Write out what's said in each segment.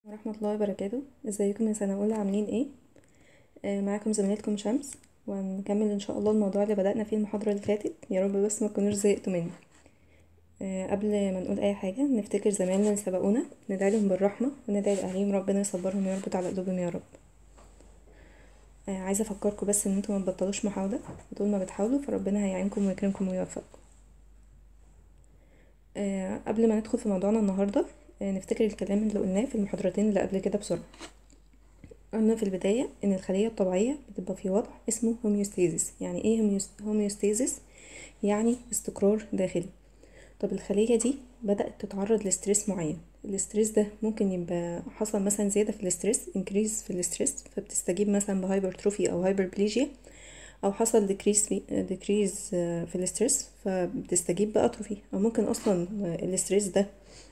ورحمة الله وبركاته ازيكم يا سنة أولى عاملين ايه آه معاكم زميلتكم شمس وهنكمل ان شاء الله الموضوع اللي بدأنا فيه المحاضرة اللي فاتت يا رب بس ما تكونوش زهقتوا مني آه قبل ما نقول اي حاجة نفتكر زمايلنا اللي سبقونا ندعي لهم بالرحمة وندعي لأهاليهم ربنا يصبرهم ويربط على قلوبهم يا رب آه عايزة افكركم بس ان انتوا ما تبطلوش محاولة وطول ما بتحاولوا فربنا هيعينكم ويكرمكم ويوفقكم آه قبل ما ندخل في موضوعنا النهارده آه، نفتكر الكلام اللي قلناه في المحاضرتين اللي قبل كده بسرعة قلنا في البداية إن الخلية الطبيعية بتبقى في وضع اسمه هوميوستيزيس يعني إيه هوميوس- هوميوستيزيس؟ يعني استقرار داخلي طب الخلية دي بدأت تتعرض لستريس معين الستريس ده ممكن يبقى حصل مثلا زيادة في الاستريس انكريز في الاستريس فبتستجيب مثلا بهايبرتروفي أو هايبربليجيا أو حصل ديكريز في ديكريز في الاستريس فبتستجيب بأتروفي أو ممكن أصلا الاستريس ده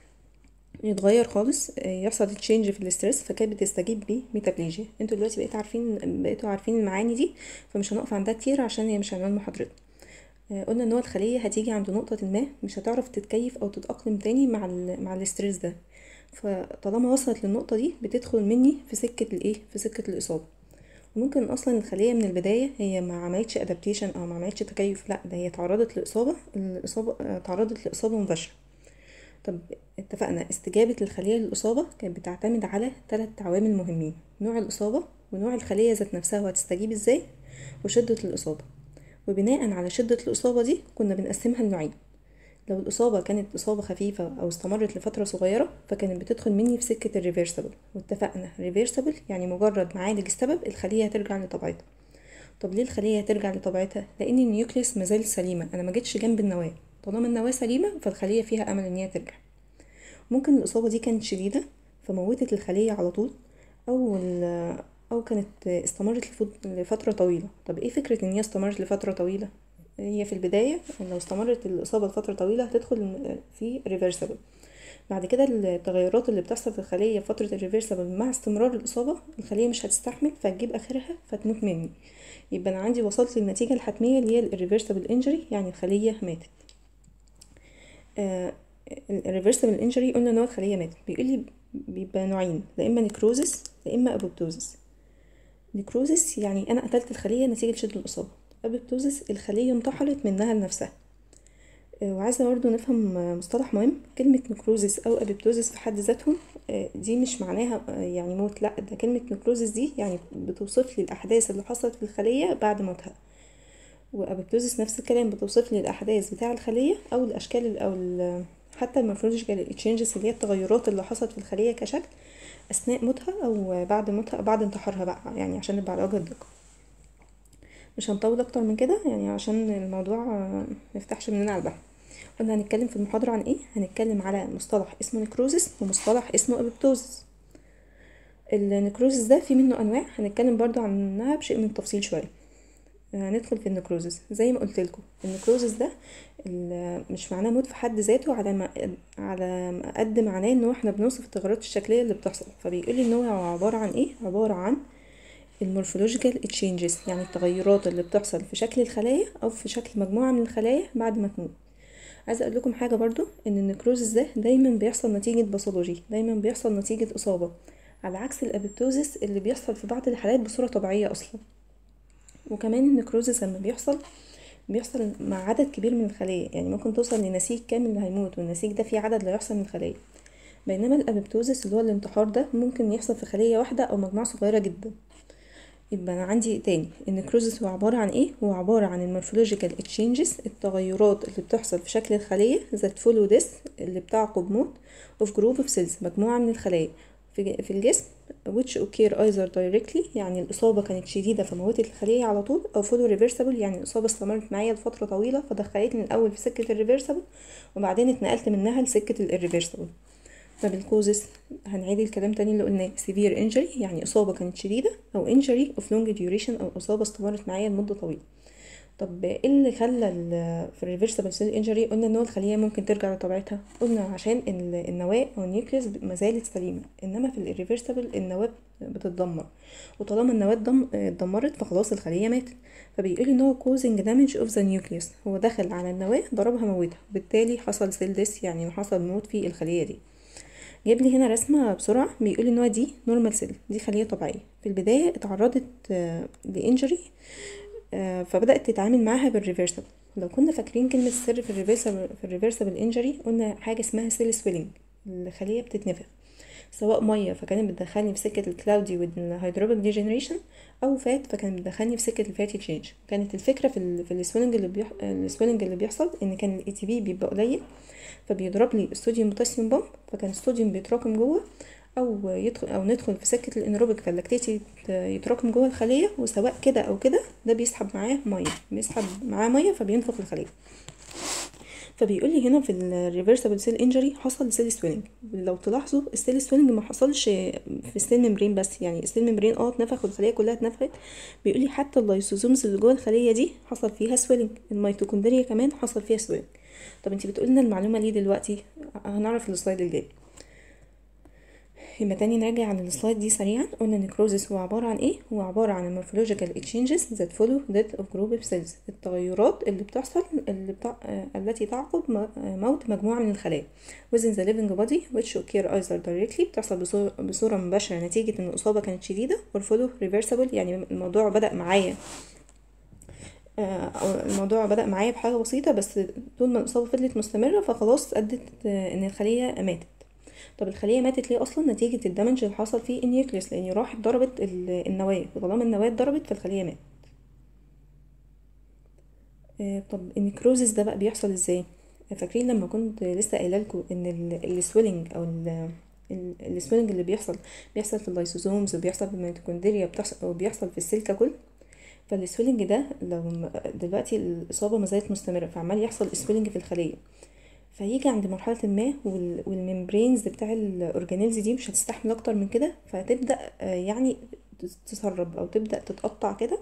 يتغير خالص آه، يحصل تشينج في الاسترس فكانت بتستجيب بميتابليجيا انتوا دلوقتي بقيتوا عارفين بقيتوا عارفين المعاني دي فمش هنقف عندها كتير عشان هي مش عنوان محاضرتنا آه، قلنا ان هو الخليه هتيجي عند نقطه ما مش هتعرف تتكيف او تتاقلم تاني مع ال مع الاسترس ده فطالما وصلت للنقطه دي بتدخل مني في سكه الايه في سكه الاصابه وممكن اصلا الخليه من البدايه هي ما عملتش ادابتيشن او ما عملتش تكيف لا ده هي تعرضت لاصابه الاصابه آه، تعرضت لاصابه مباشره طب اتفقنا استجابة الخلية للإصابة كانت بتعتمد على ثلاث عوامل مهمين نوع الإصابة ونوع الخلية ذات نفسها وهتستجيب ازاي وشدة الإصابة وبناء على شدة الإصابة دي كنا بنقسمها لنوعين لو الإصابة كانت إصابة خفيفة أو استمرت لفترة صغيرة فكانت بتدخل مني في سكة الريفيرسبل واتفقنا ريفيرسبل يعني مجرد ما عالج السبب الخلية هترجع لطبيعتها طب ليه الخلية هترجع لطبيعتها؟ لأن النيوكليس مازال سليمة أنا ما جيتش جنب النواة طالما النواة سليمة فالخلية فيها أمل إن هي ترجع ممكن الإصابة دي كانت شديدة فموتت الخلية على طول أو ال- أو كانت استمرت لفت- لفترة طويلة طب إيه فكرة إن هي استمرت لفترة طويلة؟ هي في البداية لو استمرت الإصابة لفترة طويلة هتدخل في ريفرسبل بعد كده التغيرات اللي بتحصل في الخلية في فترة الريفرسبل مع استمرار الإصابة الخلية مش هتستحمل فتجيب آخرها فتموت مني يبقى أنا عندي وصلت للنتيجة الحتمية اللي هي الريفرسبل انجري يعني الخلية ماتت الريفرسبل انجري قلنا ان هو الخليه ماتت بيقول لي بيبقى نوعين لا اما نيكروزس لا اما ابوبتوزس نيكروزس يعني انا قتلت الخليه نتيجه شد الاصابه ابوبتوزس الخليه انتحرت منها لنفسها آه، وعايزه برضه نفهم آه، مصطلح مهم كلمه نيكروزس او ابوبتوزس في حد ذاتهم آه، دي مش معناها آه، يعني موت لا ده كلمه نيكروزس دي يعني بتوصف لي الاحداث اللي حصلت في الخليه بعد موتها وابوبتوزيس نفس الكلام بتوصف لي الاحداث بتاع الخليه او الاشكال ال- او ال- حتى المورفولوجيكال تشينجز اللي هي التغيرات اللي حصلت في الخليه كشكل اثناء موتها او بعد موتها او بعد انتحارها بقى يعني عشان نبقى على وجه الدقه مش هنطول اكتر من كده يعني عشان الموضوع آه، ميفتحش مننا على البحر قلنا هنتكلم في المحاضره عن ايه هنتكلم على مصطلح اسمه نيكروزس ومصطلح اسمه ابوبتوزيس النيكروزس ده في منه انواع هنتكلم برضو عنها بشيء من التفصيل شويه هندخل في النكروزس زي ما قلت لكم النكروزس ده ال- مش معناه موت في حد ذاته على ما على ما قد معناه ان هو احنا بنوصف التغيرات الشكليه اللي بتحصل فبيقول لي ان هو عباره عن ايه عباره عن المورفولوجيكال تشينجز يعني التغيرات اللي بتحصل في شكل الخلايا او في شكل مجموعه من الخلايا بعد ما تموت عايزه اقول لكم حاجه برضو ان النكروزس ده دايما بيحصل نتيجه باثولوجي دايما بيحصل نتيجه اصابه على عكس الابيبتوزس اللي بيحصل في بعض الحالات بصوره طبيعيه اصلا وكمان النكروزس لما بيحصل بيحصل مع عدد كبير من الخلايا يعني ممكن توصل لنسيج كامل اللي هيموت والنسيج ده فيه عدد لا يحصى من الخلايا بينما الابيبتوزس اللي هو الانتحار ده ممكن يحصل في خلية واحدة او مجموعة صغيرة جدا يبقى انا عندي تاني النكروزس هو عبارة عن ايه هو عبارة عن المورفولوجيكال تشينجز التغيرات اللي بتحصل في شكل الخلية ذات فولو ديس اللي بتعقب موت of group of cells مجموعة من الخلايا في في الجسم which occur either directly يعني الإصابة كانت شديدة فموتت الخلية على طول أو follow reversible يعني الإصابة استمرت معايا لفترة طويلة فدخلتني الأول في سكة الريفرسبل وبعدين اتنقلت منها لسكة الريفرسبل طب الكوزس هنعيد الكلام تاني اللي قلناه severe injury يعني إصابة كانت شديدة أو injury of long duration أو إصابة استمرت معايا لمدة طويلة طب ايه اللي خلى ال- في الريفرسبل سيل انجري قلنا ان هو الخليه ممكن ترجع لطبيعتها قلنا عشان ال- النواه او النيوكليوس ما زالت سليمه انما في الريفرسبل النواه بتتدمر وطالما النواه اتدم- اتدمرت فخلاص الخليه ماتت فبيقول ان هو causing damage of the nucleus هو دخل على النواه ضربها موتها بالتالي حصل سيل ديس يعني حصل موت في الخليه دي جايب لي هنا رسمه بسرعه بيقول ان هو دي نورمال سيل دي خليه طبيعيه في البدايه اتعرضت لانجري فبدات تتعامل معاها بالريفرسبل لو كنا فاكرين كلمه السر في الريفرسبل في الريفرسبل انجري قلنا حاجه اسمها سيل سويلنج الخليه بتتنفخ سواء ميه فكانت بتدخلني في سكه الكلاودي والهيدروبيك ديجنريشن او فات فكانت بتدخلني في سكه الفاتي تشينج كانت الفكره في ال في السويلنج اللي بيح... السويلنج اللي بيحصل ان كان الاي تي بي بيبقى قليل فبيضرب لي الصوديوم بوتاسيوم بامب فكان الصوديوم بيتراكم جوه او يدخل او ندخل في سكه الانيروبيك فاللاكتيت يتراكم جوه الخليه وسواء كده او كده ده بيسحب معاه ميه بيسحب معاه ميه فبينفخ الخليه فبيقول لي هنا في الريفرسبل سيل انجري حصل سيل سويلنج لو تلاحظوا السيل سويلنج ما حصلش في السيل ممبرين بس يعني السيل ممبرين اه اتنفخ والخليه كلها اتنفخت بيقول لي حتى اللايسوزومز اللي جوه الخليه دي حصل فيها سويلنج الميتوكوندريا كمان حصل فيها سويلنج طب انت بتقولي لنا المعلومه ليه دلوقتي هنعرف السلايد الجاي يبقى تاني نراجع على السلايد دي سريعا قلنا النكروزس هو عبارة عن ايه هو عبارة عن المورفولوجيكال exchanges that follow death of group of cells التغيرات اللي بتحصل اللي بتاع... آه التي تعقب موت مجموعة من الخلايا within the living body which occur either directly بتحصل بصورة, بصورة مباشرة نتيجة ان الإصابة كانت شديدة or follow reversible يعني الموضوع بدأ معايا آه الموضوع بدأ معايا بحاجة بسيطة بس طول ما الإصابة فضلت مستمرة فخلاص أدت آه إن الخلية ماتت طب الخليه ماتت ليه اصلا نتيجه الدمج اللي حصل في النيوكليوس لان راحت ضربت النواه وطالما النواه اتضربت فالخليه ماتت آه طب النكروزس ده بقى بيحصل ازاي فاكرين لما كنت لسه قايله لكم ان السويلنج او السويلنج اللي بيحصل بيحصل في اللايسوزومز وبيحصل في الميتوكوندريا وبيحصل في السيل ككل فالسويلنج ده لو دلوقتي الاصابه ما زالت مستمره فعمال يحصل سويلنج في الخليه فيجي عند مرحلة ما والممبرينز بتاع الأورجانيلز دي مش هتستحمل أكتر من كده فهتبدأ يعني تسرب أو تبدأ تتقطع كده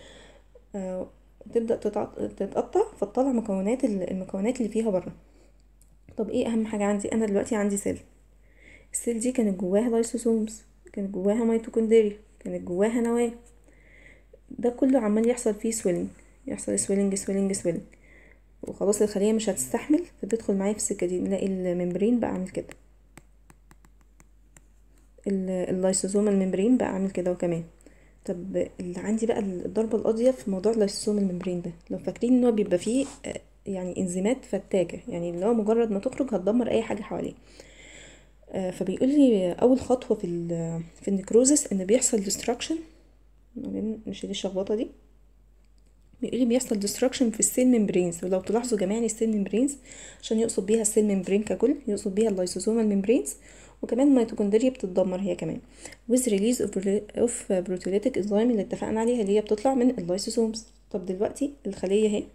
تبدأ تتقطع فتطلع مكونات المكونات اللي فيها بره طب ايه أهم حاجة عندي أنا دلوقتي عندي سيل السيل دي كانت جواها لايسوسومز كانت جواها ميتوكوندريا كانت جواها نواة ده كله عمال يحصل فيه سويلنج يحصل سويلنج سويلنج سويلنج وخلاص الخليه مش هتستحمل فتدخل معايا في السكه دي نلاقي الممبرين بقى عامل كده اللايسوزوم الممبرين بقى عامل كده وكمان طب اللي عندي بقى الضربه القاضيه في موضوع اللايسوزوم الممبرين ده لو فاكرين ان هو بيبقى فيه يعني انزيمات فتاكه يعني اللي هو مجرد ما تخرج هتدمر اي حاجه حواليه فبيقول لي اول خطوه في في النكروزس ان بيحصل ديستراكشن نشيل الشخبطه دي بيقول لي بيحصل ديستراكشن في السيل ممبرينز ولو تلاحظوا جميعا السيل ممبرينز عشان يقصد بيها السيل ممبرين ككل يقصد بيها اللايسوسومال ممبرينز وكمان الميتوكوندريا بتتدمر هي كمان with release of proteolytic enzyme اللي اتفقنا عليها اللي هي بتطلع من اللايسوسومز طب دلوقتي الخليه اهي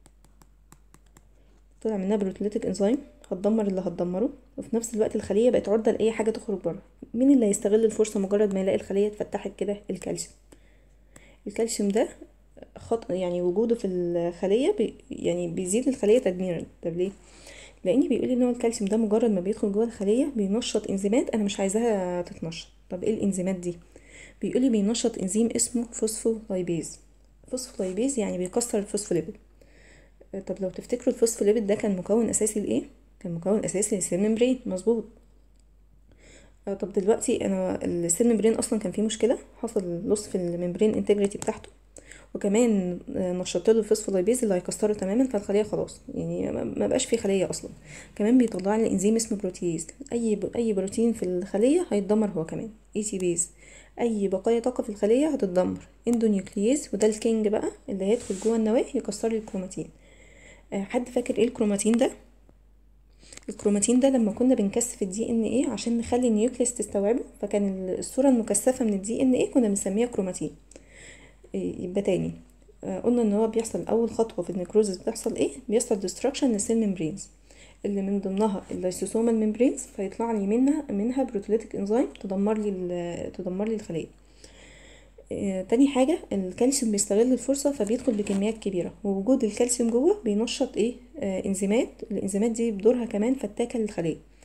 طلع منها بروتوليتيك انزيم هتدمر اللي هتدمره وفي نفس الوقت الخليه بقت عرضه لاي حاجه تخرج بره مين اللي هيستغل الفرصه مجرد ما يلاقي الخليه اتفتحت كده الكالسيوم الكالسيوم ده خط يعني وجوده في الخليه بي يعني بيزيد الخليه تدميرا طب ليه لاني بيقول ان هو الكالسيوم ده مجرد ما بيدخل جوه الخليه بينشط انزيمات انا مش عايزاها تتنشط طب ايه الانزيمات دي بيقول لي بينشط انزيم اسمه فوسفولايبيز فوسفولايبيز يعني بيكسر الفوسفوليبيد طب لو تفتكروا الفوسفوليبيد ده كان مكون اساسي لايه كان مكون اساسي للسيل ممبرين مظبوط طب دلوقتي انا السيل ممبرين اصلا كان فيه مشكله حصل لص في الممبرين انتجريتي بتاعته وكمان نشطت له الفوسفولايبيز اللي هيكسره تماما فالخليه خلاص يعني ما بقاش في خليه اصلا كمان بيطلع لي انزيم اسمه بروتيز اي ب... اي بروتين في الخليه هيتدمر هو كمان اي تي بيز اي بقايا طاقه في الخليه هتتدمر اندونيوكليز وده الكينج بقى اللي هيدخل جوه النواه يكسر لي الكروماتين حد فاكر ايه الكروماتين ده الكروماتين ده لما كنا بنكثف الدي ان ايه عشان نخلي النيوكليس تستوعبه فكان الصوره المكثفه من الدي ان ايه كنا بنسميها كروماتين يبقى تاني قلنا ان هو بيحصل اول خطوه في النكروزس بتحصل ايه بيحصل ديستراكشن للسيل ممبرينز اللي من ضمنها اللايسوسومال ممبرينز فيطلع لي منها منها بروتوليتيك انزيم تدمر لي تدمر لي الخليه تاني حاجة الكالسيوم بيستغل الفرصة فبيدخل بكميات كبيرة ووجود الكالسيوم جوه بينشط ايه آه انزيمات الانزيمات دي بدورها كمان فتاكة للخلية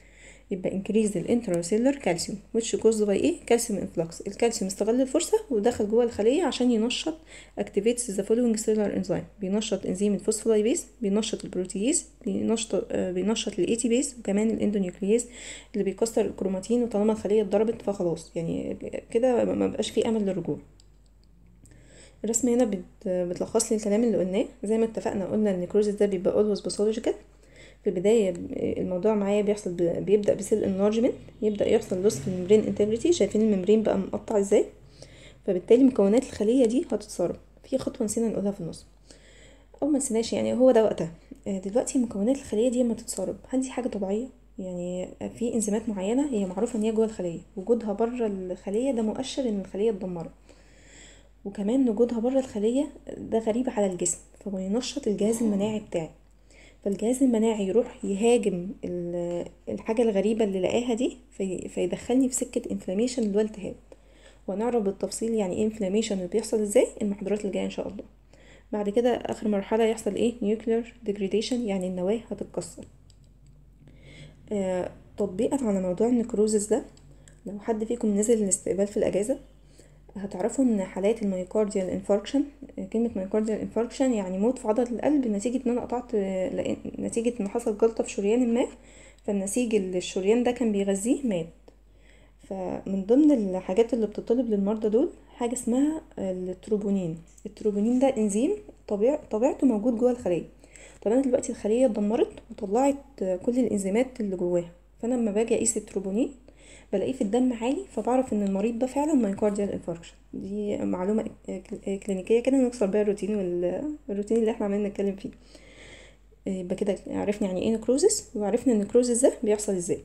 يبقى increase الانتراسيلر كالسيوم which caused by ايه كالسيوم influx الكالسيوم استغل الفرصة ودخل جوه الخلية عشان ينشط activates the following cellular enzyme بينشط انزيم الفوسفولايبيز بينشط البروتييز بينشط آه بينشط الاي تي بيز وكمان الاندونيوكلييز اللي بيكسر الكروماتين وطالما الخلية اتضربت فخلاص يعني كده ما بقاش في امل للرجوع الرسمة هنا بت- بتلخص لي الكلام اللي قلناه زي ما اتفقنا قلنا ان النيكروزيس ده بيبقى always pathological في البداية الموضوع معايا بيحصل ب- بيبدأ بسيل انلارجمنت يبدأ يحصل لوس في الممبرين انتجريتي شايفين الممبرين بقى مقطع ازاي فبالتالي مكونات الخلية دي هتتسرب في خطوة نسينا نقولها في النص او ما نسيناش يعني هو ده وقتها آه، دلوقتي مكونات الخلية دي لما تتسرب هل دي حاجة طبيعية يعني في انزيمات معينة هي معروفة ان هي جوه الخلية وجودها بره الخلية ده مؤشر ان الخلية اتدمرت وكمان وجودها بره الخلية ده غريب على الجسم فبينشط الجهاز المناعي بتاعي فالجهاز المناعي يروح يهاجم ال- الحاجة الغريبة اللي لقاها دي في فيدخلني في سكة انفلاميشن اللي هو التهاب ونعرف بالتفصيل يعني ايه انفلاميشن وبيحصل ازاي المحاضرات الجاية ان شاء الله بعد كده اخر مرحلة يحصل ايه نيوكلير ديجريديشن يعني النواة هتتكسر آه تطبيقا على موضوع النكروزس ده لو حد فيكم نزل الاستقبال في الاجازة هتعرفوا ان حالات الميوكارديال انفاركشن كلمة ميوكارديال انفاركشن يعني موت في عضلة القلب نتيجة ان انا قطعت لأن- نتيجة ان حصل جلطة في شريان ما فالنسيج اللي الشريان ده كان بيغذيه مات فمن ضمن الحاجات اللي بتطلب للمرضى دول حاجة اسمها التروبونين التروبونين ده انزيم طبيع طبيعته موجود جوه الخلية طب انا دلوقتي الخلية اتدمرت وطلعت كل الانزيمات اللي جواها فانا لما باجي اقيس التروبونين بلاقيه في الدم عالي فبعرف ان المريض ده فعلا مايكارديال انفاركشن دي معلومه كل- كلينيكيه كده نكسر بيها الروتين والروتين اللي احنا عمالين نتكلم فيه يبقى كده عرفنا يعني ايه نكروزس وعرفنا ان النكروزس ده بيحصل ازاي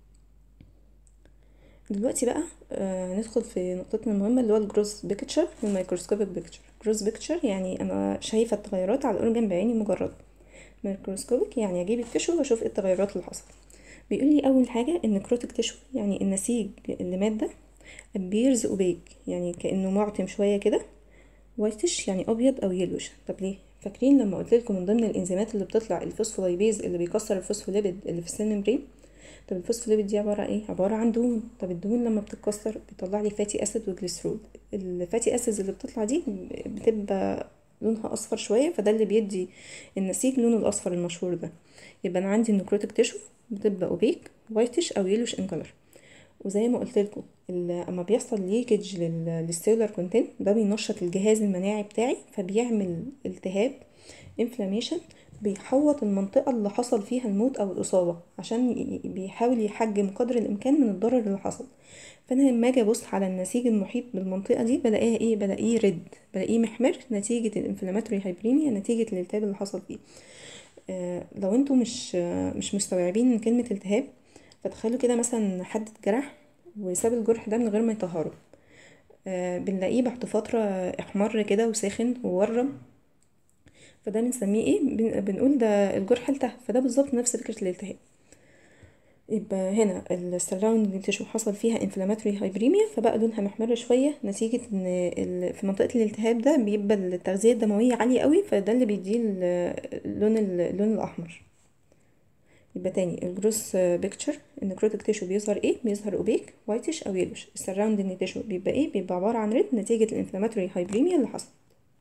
دلوقتي بقى آه ندخل في نقطتنا المهمه اللي هو الجروس بيكتشر والميكروسكوبيك بيكتشر جروس بيكتشر يعني انا شايفه التغيرات على الاورجن بعيني مجرده ميكروسكوبيك يعني اجيب التشو واشوف ايه التغيرات اللي حصلت بيقول لي اول حاجه النكروتيك تشو يعني النسيج اللي مات ده appears opaque يعني كانه معتم شويه كده وايتش يعني ابيض او يلوش طب ليه فاكرين لما قلت لكم من ضمن الانزيمات اللي بتطلع الفوسفولايبيز اللي بيكسر الفوسفوليبيد اللي في السيل ممبرين طب الفوسفوليبيد دي عباره ايه عباره عن دهون طب الدهون لما بتتكسر بيطلع لي فاتي اسيد وجليسرول الفاتي اسيدز اللي بتطلع دي بتبقى لونها اصفر شويه فده اللي بيدي النسيج لونه الاصفر المشهور ده يبقى انا عندي النكروتيك تيشو بتبقى اوبيك وايتش او يلوش ان كلر وزي ما قلت لكم اما بيحصل ليكج للسيلولار كونتنت ده بينشط الجهاز المناعي بتاعي فبيعمل التهاب انفلاميشن بيحوط المنطقة اللي حصل فيها الموت أو الإصابة عشان ي- بيحاول يحجم قدر الإمكان من الضرر اللي حصل فأنا لما أجي أبص على النسيج المحيط بالمنطقة دي بلاقيها إيه بلاقيه ريد بلاقيه محمر نتيجة الانفلاماتوري هايبريميا نتيجة الالتهاب اللي حصل فيه آه، لو انتوا مش آه، مش مستوعبين من كلمة التهاب فتخيلوا كده مثلا حد اتجرح وساب الجرح ده من غير ما يطهره آه، بنلاقيه بعد فترة احمر كده وساخن وورم فده بنسميه ايه بن- بنقول ده الجرح التهب فده بالظبط نفس فكرة الالتهاب يبقى هنا السراوندنج تيشو حصل فيها انفلاماتوري هايبريميا فبقى لونها محمر شويه نتيجه ان ال- في منطقه الالتهاب ده بيبقى التغذيه الدمويه عاليه قوي فده اللي بيديه ال- اللون ال- اللون الاحمر يبقى تاني الجروس بيكتشر النكروتيك تيشو بيظهر ايه بيظهر اوبيك وايتش او يلوش السراوندنج تيشو بيبقى ايه بيبقى عباره عن ريد نتيجه الانفلاماتوري هايبريميا اللي حصل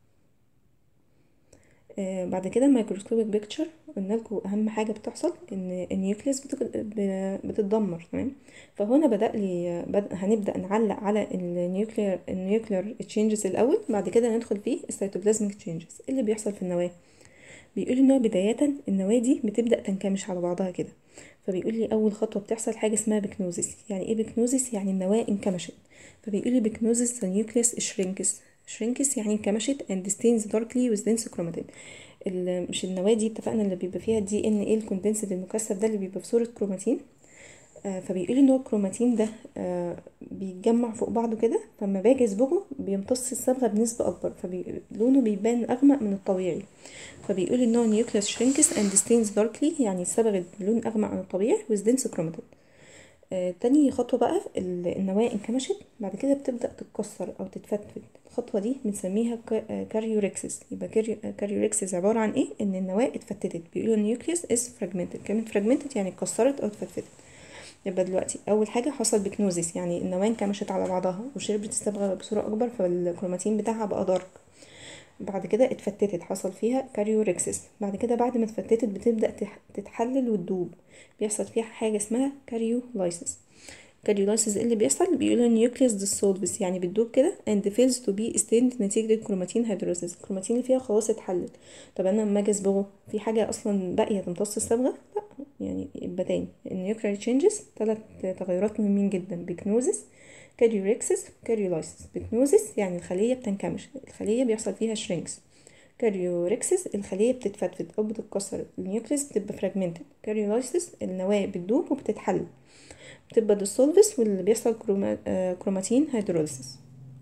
آه، بعد كده الميكروسكوبيك بيكتشر قلنا لكم اهم حاجه بتحصل ان النيوكليوس بتك- ب- بتتدمر تمام فهنا بدا لي بد... هنبدا نعلق على النيوكلير النيوكلير تشينجز الاول بعد كده ندخل في السيتوبلازميك تشينجز اللي بيحصل في النواه بيقول ان هو بدايه النواه دي بتبدا تنكمش على بعضها كده فبيقول لي اول خطوه بتحصل حاجه اسمها بيكنوزيس يعني ايه بيكنوزيس يعني النواه انكمشت فبيقول لي بيكنوزيس النيوكليوس شرينكس شرينكس يعني انكمشت and stains darkly with dense chromatin ال- مش النواه دي اتفقنا اللي بيبقى فيها الدي ان ايه الكوندنسد المكثف ده اللي بيبقى في صوره كروماتين آه، فبيقول ان هو الكروماتين ده آه، بيتجمع فوق بعضه كده فلما باجي اصبغه بيمتص الصبغه بنسبه اكبر فلونه بيبان اغمق من الطبيعي فبيقول ان هو نيوكليوس شرينكس اند ستينز داركلي يعني صبغت بلون اغمق من الطبيعي with dense chromatin آه، تاني خطوة بقى ال- النواة انكمشت بعد كده بتبدأ تتكسر أو تتفتفت الخطوة دي بنسميها كا- آه، كاريوريكسس يبقى كاريو- آه، كاريوريكسس عبارة عن ايه ان النواة اتفتتت بيقولوا النيوكليوس از فراجمنتد كلمة فراجمنتد يعني اتكسرت أو اتفتتت يبقى دلوقتي اول حاجه حصل بكنوزيس يعني النواه انكمشت على بعضها وشربت الصبغه بصوره اكبر فالكروماتين بتاعها بقى دارك بعد كده اتفتتت حصل فيها كاريوريكسس بعد كده بعد ما اتفتتت بتبدا تح- تتحلل وتدوب بيحصل فيها حاجه اسمها كاريولايسيس كاريولايسيس اللي بيحصل بيقولوا النيوكليوس ديسولفس يعني بتدوب كده and fails to be stained نتيجة الكروماتين هيدروسيس الكروماتين اللي فيها خلاص اتحلل طب انا لما اجي اصبغه في حاجة اصلا باقية تمتص الصبغة لا يعني يبقى تاني النيوكلير تشينجز ثلاث تغيرات مهمين جدا بيكنوزس كاريوريكسس كاريولايسيس بيكنوزس يعني الخلية بتنكمش الخلية بيحصل فيها شرينكس كاريوريكسس الخلية بتتفتفت أو بتتكسر النيوكليس بتبقى فراجمنتد كاريولايسيس النواة بتدوب وبتتحلل بتبقى ديسولفس واللي بيحصل كروما... آه كروماتين هيدروليسيس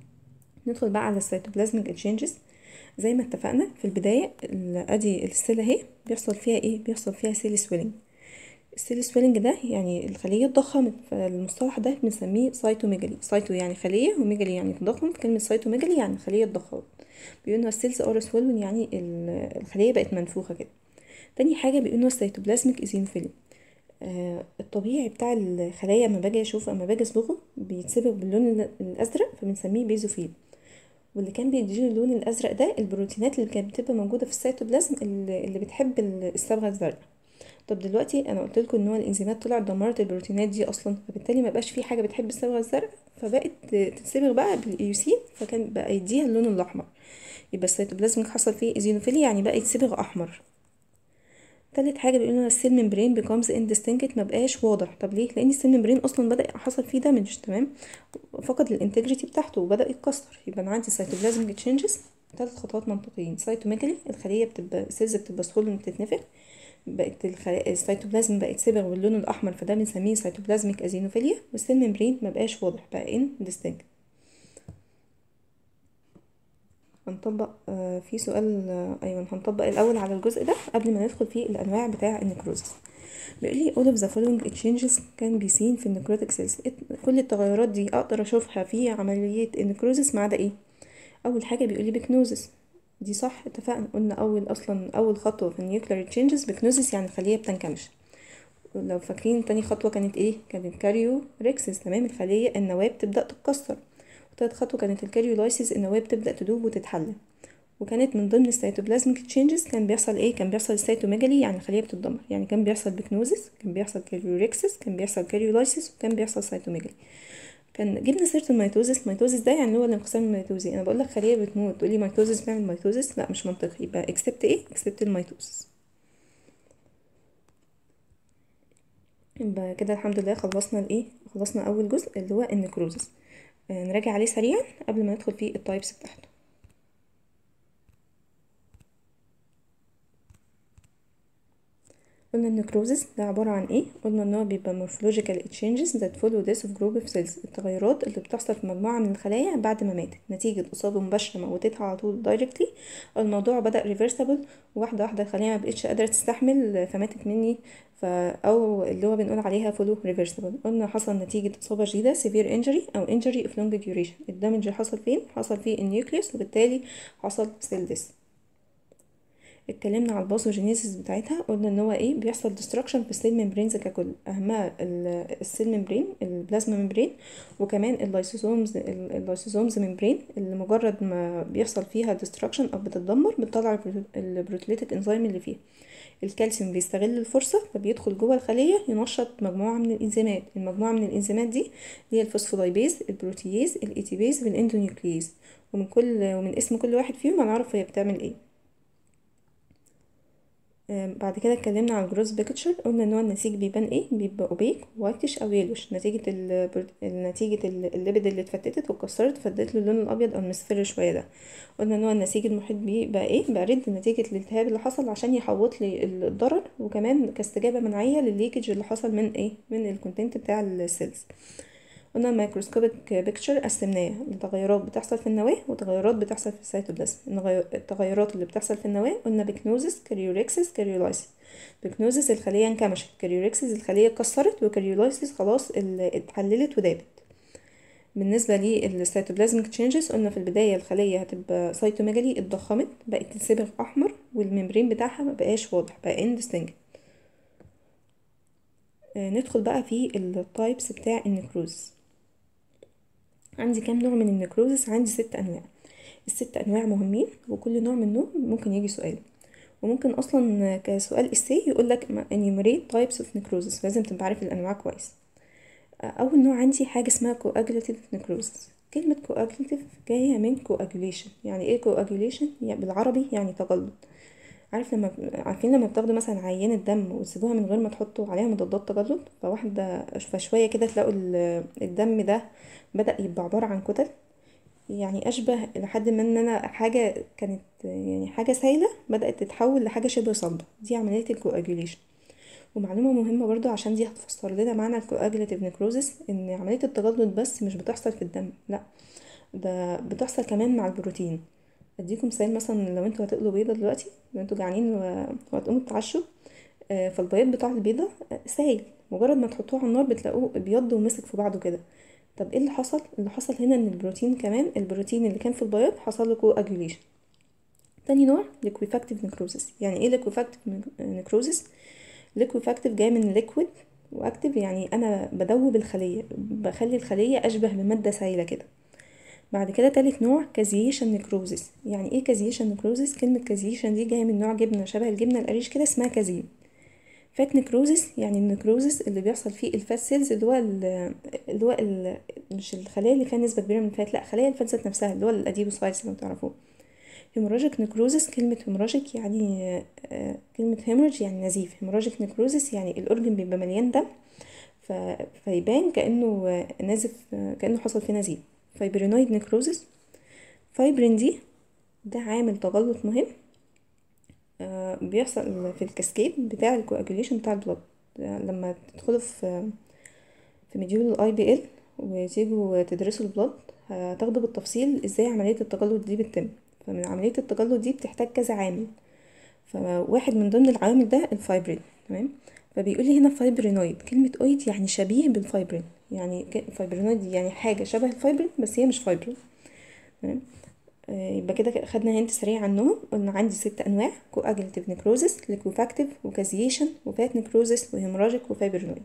ندخل بقى على السيتوبلازميك تشينجز زي ما اتفقنا في البداية ال- ادي السيل اهي بيحصل فيها ايه بيحصل فيها سيل سويلنج السيل سويلنج ده يعني الخلية اتضخمت فالمصطلح ده بنسميه سايتوميجالي سايتو يعني خلية وميجالي يعني تضخم كلمة سايتوميجالي يعني الخلية اتضخمت بيقولوا السيلز ار سويلن يعني ال- الخلية بقت منفوخة كده تاني حاجة بيقولوا السيتوبلازميك ايزينوفيليا آه الطبيعي بتاع الخلايا اما باجي اشوف اما باجي اصبغه بيتصبغ باللون الازرق فبنسميه بيزوفيل واللي كان بيديله اللون الازرق ده البروتينات اللي كانت بتبقى موجوده في السيتوبلازم اللي اللي بتحب الصبغه الزرقاء طب دلوقتي انا قلت لكم ان هو الانزيمات طلعت دمرت البروتينات دي اصلا فبالتالي ما بقاش في حاجه بتحب الصبغه الزرقاء فبقت تتصبغ بقى بالايوسين فكان بقى يديها اللون الاحمر يبقى السيتوبلازم حصل فيه ايزينوفيليا يعني بقى يتصبغ احمر تالت حاجه بيقولوا السيل ممبرين بيكمز اندستنكت ما بقاش واضح طب ليه لان السيل ممبرين اصلا بدا حصل فيه دامج تمام فقد الانتجريتي بتاعته وبدا يتكسر يبقى انا عندي سيتوبلازميك تشينجز ثلاث خطوات منطقيين سايتوميجالي الخليه بتبقى السيلز بتبقى سهول بتتنفخ بقت الخلايا السيتوبلازم بقت صبغ باللون الاحمر فده بنسميه سيتوبلازميك ازينوفيليا والسيل ممبرين ما بقاش واضح بقى ان ديستنكت هنطبق آه في سؤال آه ايوه هنطبق الاول على الجزء ده قبل ما ندخل في الانواع بتاع النكروزس بيقول لي all of the following changes can be seen في النكروتيك سيلز كل التغيرات دي اقدر اشوفها في عمليه النكروزس ما عدا ايه اول حاجه بيقول لي بكنوزس دي صح اتفقنا قلنا اول اصلا اول خطوه في النيوكلير تشينجز بكنوزس يعني الخليه بتنكمش لو فاكرين تاني خطوه كانت ايه كانت كاريو ريكسس تمام الخليه النواه بتبدا تتكسر وتالت خطوه كانت الكاريولايسيس النواه بتبدا تدوب وتتحلل وكانت من ضمن السيتوبلازميك تشينجز كان بيحصل ايه كان بيحصل السيتوميجالي يعني الخليه بتتدمر يعني كان بيحصل بكنوزس كان بيحصل كاريوريكسس كان بيحصل كاريولايسيس وكان بيحصل سيتوميجالي كان جبنا سيره الميتوزس ميتوزس ده يعني هو الانقسام الميتوزي انا بقول لك خليه بتموت تقولي ميتوزس بيعمل ميتوزس لا مش منطقي يبقى اكسبت ايه اكسبت الميتوزس يبقى كده الحمد لله خلصنا الايه خلصنا اول جزء اللي هو النكروزس آه نراجع عليه سريعا قبل ما ندخل في التايبس بتاعته قلنا النكروزس ده عبارة عن ايه قلنا ان هو بيبقى morphological changes that follow death of group of cells التغيرات اللي بتحصل في مجموعة من الخلايا بعد ما ماتت نتيجة إصابة مباشرة موتتها على طول directly الموضوع بدأ reversible واحدة واحدة الخلية ما بقتش قادرة تستحمل فماتت مني ف أو اللي هو بنقول عليها follow reversible قلنا حصل نتيجة إصابة جديدة severe injury أو injury of long duration الدمج حصل فين حصل في النيوكليوس وبالتالي حصل cell death اتكلمنا على الباثوجينيسيس بتاعتها قلنا ان هو ايه بيحصل ديستراكشن في السيل ممبرينز ككل اهمها السيل ممبرين البلازما ممبرين وكمان اللايسوزومز اللايسوزومز ممبرين اللي مجرد ما بيحصل فيها ديستراكشن او بتتدمر بتطلع البروتليتيك انزيم اللي فيها الكالسيوم بيستغل الفرصه فبيدخل جوه الخليه ينشط مجموعه من الانزيمات المجموعه من الانزيمات دي اللي هي الفوسفولايبيز البروتييز الايتيبيز والاندونيوكليز ومن كل ومن اسم كل واحد فيهم هنعرف هي بتعمل ايه بعد كده اتكلمنا على الجروس بيكتشر قلنا ان هو النسيج بيبان ايه بيبقى اوبيك وايتش او يلوش نتيجه ال نتيجه الليبيد اللي اتفتتت واتكسرت فادت له اللون الابيض او المصفر شويه ده قلنا ان هو النسيج المحيط بيه بقى ايه بقى رد نتيجه الالتهاب اللي حصل عشان يحوط لي الضرر وكمان كاستجابه مناعيه للليكج اللي حصل من ايه من الكونتنت بتاع السيلز قلنا الميكروسكوبيك بيكتشر قسمناها لتغيرات بتحصل في النواة وتغيرات بتحصل في السيتوبلازم التغيرات اللي بتحصل في النواة قلنا بكنوزس كاريوريكسس كاريولايسيس بكنوزس الخلية انكمشت كاريوريكسس الخلية اتكسرت وكاريولايسيس خلاص اتحللت ودابت بالنسبة للسيتوبلازميك تشينجز قلنا في البداية الخلية هتبقى سيتوميجالي اتضخمت بقت تنصبغ أحمر والممبرين بتاعها مبقاش واضح بقى اندستنكت آه ندخل بقى في التايبس بتاع النكروز عندي كام نوع من النكروزس عندي ست انواع الست انواع مهمين وكل نوع منهم ممكن يجي سؤال وممكن اصلا كسؤال اساي يقول لك enumerate types of necrosis لازم تبقى عارف الانواع كويس اول نوع عندي حاجه اسمها coagulative necrosis كلمه coagulative جايه من coagulation يعني ايه coagulation يعني بالعربي يعني تجلط عارف لما عارفين لما بتاخدوا مثلا عينة دم وتسيبوها من غير ما تحطوا عليها مضادات تجلط فواحدة فشوية كده تلاقوا الدم ده بدأ يبقى عبارة عن كتل يعني أشبه لحد ما إن أنا حاجة كانت يعني حاجة سايلة بدأت تتحول لحاجة شبه صلبة دي عملية الكواجوليشن ومعلومة مهمة برضو عشان دي هتفسر لنا معنى الكواجولاتيف نيكروزس إن عملية التجلط بس مش بتحصل في الدم لأ ده بتحصل كمان مع البروتين اديكم مثال مثلا لو انتوا هتقلوا بيضه دلوقتي لو انتوا جعانين وهتقوموا تتعشوا فالبياض بتاع البيضه سايل مجرد ما تحطوه على النار بتلاقوه ابيض ومسك في بعضه كده طب ايه اللي حصل اللي حصل هنا ان البروتين كمان البروتين اللي كان في البياض حصل له كواجوليشن تاني نوع liquefactive necrosis يعني ايه liquefactive necrosis liquefactive جاي من liquid واكتف يعني انا بدوب الخليه بخلي الخليه اشبه بماده سايله كده بعد كده تالت نوع كازيشن نكروزس يعني ايه كازيشن نكروزس كلمة كازيشن دي جاية من نوع جبنة شبه الجبنة القريش كده اسمها كازين فات نكروزس يعني النكروزس اللي بيحصل فيه الفات سيلز اللي هو اللي هو ال مش الخلايا اللي فيها نسبة كبيرة من الفات لا خلايا الفات ذات نفسها اللي هو الاديبوسايتس لو تعرفوه هيموراجيك نكروزس كلمة هيموراجيك يعني كلمة هيموراج يعني نزيف هيموراجيك نكروزس يعني الأورجن بيبقى مليان دم ف... فيبان كأنه نازف كأنه حصل فيه نزيف فايبرينويد نكروزس فايبرين دي ده عامل تجلط مهم آه بيحصل في الكاسكيد بتاع الكواجوليشن بتاع البلد لما تدخلوا في في مديول الاي بي ال وتيجوا تدرسوا البلد هتاخدوا بالتفصيل ازاي عمليه التجلط دي بتتم فمن عمليه التجلط دي بتحتاج كذا عامل فواحد من ضمن العوامل ده الفايبرين تمام فبيقول لي هنا فايبرينويد كلمه اويد يعني شبيه بالفايبرين يعني فايبرينويد يعني حاجه شبه الفايبرين بس هي مش فايبرين تمام يبقى كده خدنا هنت سريع عنهم قلنا عندي ست انواع كواجلتيف نيكروزس ليكوفاكتيف وكازيشن وفات نيكروزس وهيموراجيك وفايبرينويد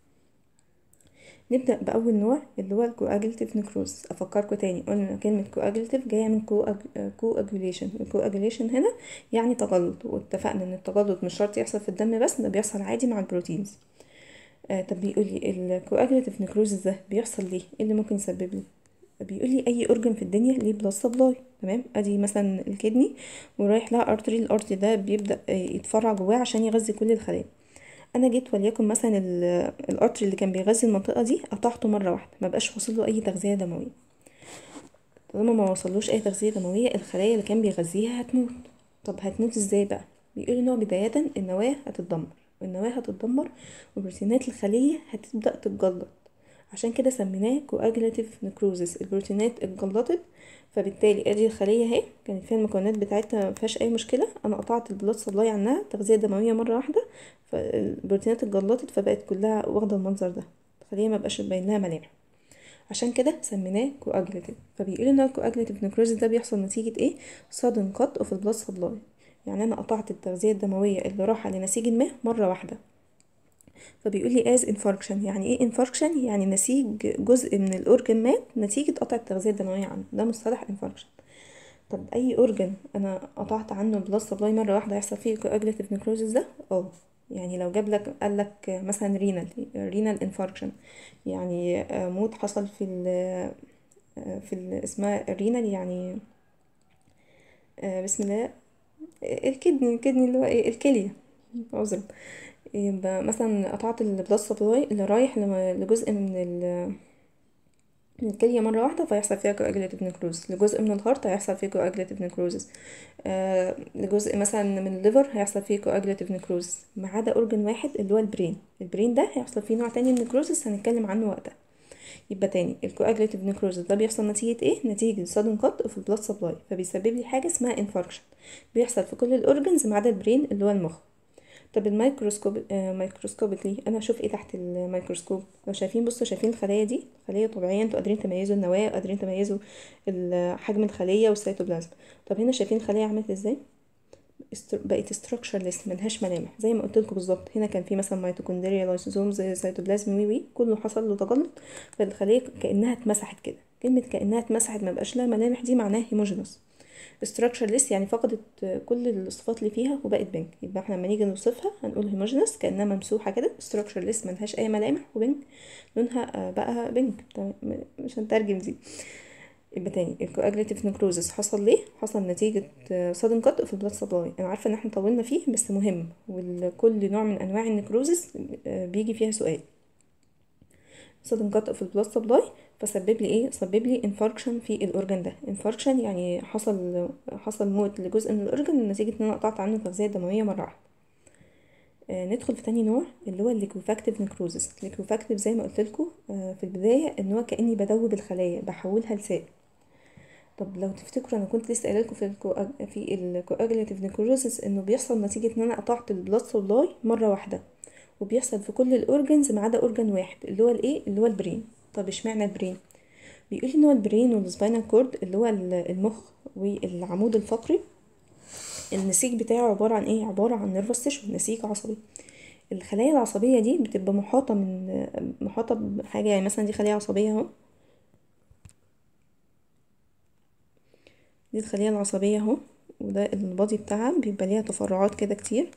نبدأ بأول نوع اللي هو الكواجلتيف نيكروزس أفكركم تاني قلنا كلمة كواجلتيف جاية من كواجوليشن الكواجوليشن هنا يعني تجلط واتفقنا إن التجلط مش شرط يحصل في الدم بس ده بيحصل عادي مع البروتينز آه طب بيقول لي الكواجلتيف نيكروزس ده بيحصل ليه ايه اللي ممكن يسبب لي بيقول لي اي اورجن في الدنيا ليه بلاد سبلاي تمام ادي مثلا الكدني ورايح لها ارتري الارتري ده بيبدا يتفرع جواه عشان يغذي كل الخلايا انا جيت وليكن مثلا الارتري اللي كان بيغذي المنطقه دي قطعته مره واحده ما بقاش واصل له اي تغذيه دمويه طالما ما وصلوش اي تغذيه دمويه الخلايا اللي كان بيغذيها هتموت طب هتموت ازاي بقى بيقول ان هو بدايه النواه هتتدمر والنواه هتتدمر وبروتينات الخليه هتبدا تتجلط عشان كده سميناه كواجلاتيف نكروزس البروتينات اتجلطت فبالتالي ادي الخليه اهي كانت فيها المكونات بتاعتها مفيهاش اي مشكله انا قطعت البلاد سبلاي عنها تغذيه دمويه مره واحده فالبروتينات اتجلطت فبقت كلها واخده المنظر ده الخليه ما بقاش باين لها ملامح عشان كده سميناه كواجلاتيف فبيقول ان الكواجلاتيف نكروزس ده بيحصل نتيجه ايه sudden cut of البلاد سبلاي يعني انا قطعت التغذيه الدمويه اللي راحه لنسيج ما مره واحده فبيقول لي از انفاركشن يعني ايه انفاركشن يعني نسيج جزء من الاورجن مات نتيجه قطع التغذيه الدمويه عنه ده مصطلح انفاركشن طب اي اورجن انا قطعت عنه بلاد سبلاي مره واحده هيحصل فيه كواجلاتيف نكروزس ده اه يعني لو جاب لك قال لك مثلا رينال رينال انفاركشن يعني موت حصل في ال في ال اسمها الرينال يعني بسم الله الكدني الكدني اللي هو ايه الكليه عذرا يبقى مثلا قطعت البلاد سبلاي اللي رايح لجزء من ال من الكلية مرة واحدة فيحصل فيها كواجلاتيف نكروز لجزء من الهارت هيحصل فيه كواجلاتيف نكروزس آه لجزء مثلا من الليفر هيحصل فيه كواجلاتيف نكروز ما عدا اورجن واحد اللي هو البرين البرين ده هيحصل فيه نوع تاني من النكروزس هنتكلم عنه وقتها يبقى تاني الكواجلاتيف نكروزس ده بيحصل نتيجة ايه نتيجة sudden cut في البلاد سبلاي فبيسبب لي حاجة اسمها انفاركشن بيحصل في كل الاورجنز ما عدا البرين اللي هو المخ طب الميكروسكوب آه مايكروسكوبيكلي انا اشوف ايه تحت الميكروسكوب لو شايفين بصوا شايفين الخلايا دي خليه طبيعيه انتوا قادرين تميزوا النواه قادرين تميزوا حجم الخليه والسيتوبلازم طب هنا شايفين الخليه عملت ازاي است- بقت structureless ملهاش ملامح زي ما قلت لكم بالظبط هنا كان في مثلا ميتوكوندريا لايسوزومز سيتوبلازم وي وي كله حصل له تجلط فالخليه كانها اتمسحت كده كلمه كانها اتمسحت ما بقاش لها ملامح دي معناها هيموجينوس structureless يعني فقدت كل الصفات اللي فيها وبقت بينك يبقى احنا لما نيجي نوصفها هنقول هيموجينوس كانها ممسوحه كده structureless ملهاش اي ملامح وبينك لونها آه، بقى بينك تمام مش هنترجم دي يبقى تاني الكواجليتيف نيكروزس حصل ليه حصل نتيجة صدم قطع في البلاد سبلاي انا عارفة ان احنا طولنا فيه بس مهم وكل نوع من انواع النيكروزس آه، بيجي فيها سؤال صدم قطع في البلاد سبلاي فسبب لي ايه سبب لي انفاركشن في الاورجن ده انفاركشن يعني حصل حصل موت لجزء من الاورجن نتيجة ان انا قطعت عنه التغذية الدموية مرة واحدة آه، ندخل في تاني نوع اللي هو الليكوفاكتيف نيكروزس الليكوفاكتيف زي ما قلت لكم في البداية ان هو كأني بدوب الخلايا بحولها لسائل طب لو تفتكروا انا كنت لسه قايله لكم في الكو في الكواجليتيف نيكروزس انه بيحصل نتيجه ان انا قطعت البلاد سبلاي مره واحده وبيحصل في كل الاورجنز ما عدا اورجن واحد اللي هو الايه اللي هو البرين طب اشمعنى البرين بيقول ان هو البرين والسباينال كورد اللي هو المخ والعمود الفقري النسيج بتاعه عباره عن ايه عباره عن نيرفس تيشو نسيج عصبي الخلايا العصبيه دي بتبقى محاطه من محاطه بحاجه يعني مثلا دي خليه عصبيه اهو دي الخلية العصبية اهو وده البادي بتاعها بيبقى ليها تفرعات كده كتير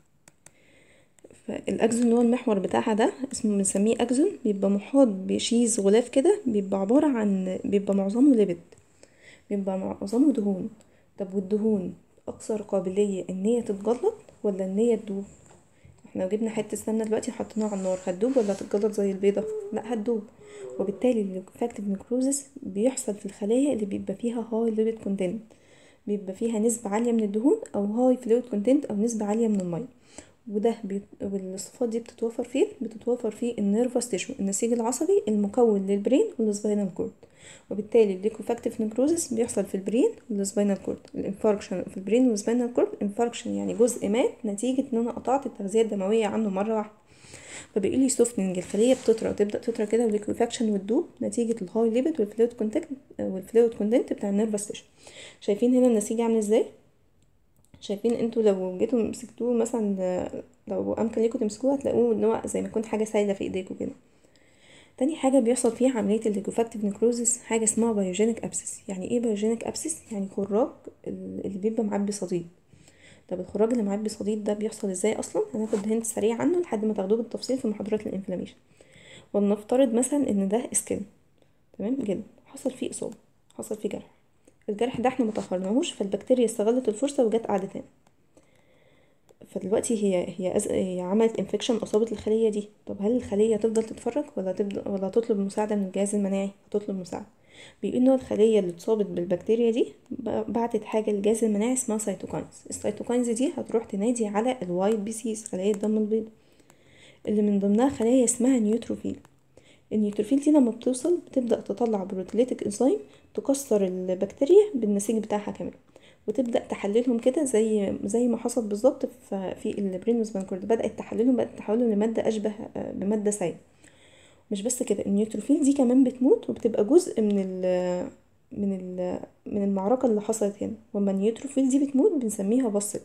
فالاكزون اللي هو المحور بتاعها ده اسمه بنسميه اكزون بيبقى محاط بشيز غلاف كده بيبقى عبارة عن بيبقى معظمه ليبيد بيبقى معظمه دهون طب والدهون اكثر قابلية ان هي تتجلط ولا ان هي تدوب احنا لو جبنا حتة سمنة دلوقتي وحطيناها على النار هتدوب ولا هتتجلط زي البيضة لا هتدوب وبالتالي الفاكتيف نيكروزس بيحصل في الخلايا اللي بيبقى فيها هاي ليبيد كونتنت بيبقى فيها نسبة عالية من الدهون أو هاي فلويد كونتنت أو نسبة عالية من المية وده بيت... والصفات دي بتتوفر فين بتتوفر في النيرفس تيشو النسيج العصبي المكون للبرين والسباينال كورد وبالتالي الليكوفاكتيف نيكروزس بيحصل في البرين والسباينال كورد الانفاركشن في البرين والسباينال كورد انفاركشن يعني جزء مات نتيجة ان انا قطعت التغذية الدموية عنه مرة واحدة فبيقول لي سوفتنج الخليه بتطرى وتبدا تطرى كده والليكوفاكشن وتدوب نتيجه الهاي ليبيد والفلويد كونتنت والفلويد كونتنت بتاع النيرفس تيشو شايفين هنا النسيج عامل ازاي شايفين انتوا لو جيتوا مسكتوه مثلا لو امكن ليكم تمسكوه هتلاقوه ان هو زي ما يكون حاجه سايله في ايديكم كده تاني حاجة بيحصل فيها عملية الليكوفاكتيف نيكروزس حاجة اسمها بايوجينيك ابسس يعني ايه بايوجينيك ابسس يعني خراج اللي بيبقى معبي صديد طب الخراج اللي معبي صديد ده بيحصل ازاي اصلا هناخد هنت سريع عنه لحد ما تاخدوه بالتفصيل في محاضرات الانفلاميشن ولنفترض مثلا ان ده سكن تمام جلد حصل فيه اصابه حصل فيه جرح الجرح ده احنا مطهرناهوش فالبكتيريا استغلت الفرصه وجت قعدت هنا فدلوقتي هي هي, أز... هي عملت انفكشن اصابت الخليه دي طب هل الخليه تفضل تتفرج ولا تبدأ ولا تطلب مساعده من الجهاز المناعي تطلب مساعده بيقول ان هو الخليه اللي اتصابت بالبكتيريا دي بعتت حاجه للجهاز المناعي اسمها سيتوكاينز السيتوكاينز دي هتروح تنادي على الوايت بي سيز خلايا الدم البيضاء اللي من ضمنها خلايا اسمها نيوتروفيل النيوتروفيل دي لما بتوصل بتبدا تطلع بروتيليتك انزيم تكسر البكتيريا بالنسيج بتاعها كمان وتبدا تحللهم كده زي زي ما حصل بالظبط في البرين وسبانكورد بدات تحللهم بدات تحولهم لماده اشبه بماده سائله مش بس كده النيوتروفيل دي كمان بتموت وبتبقى جزء من ال من ال من المعركه اللي حصلت هنا وما النيوتروفيل دي بتموت بنسميها بصل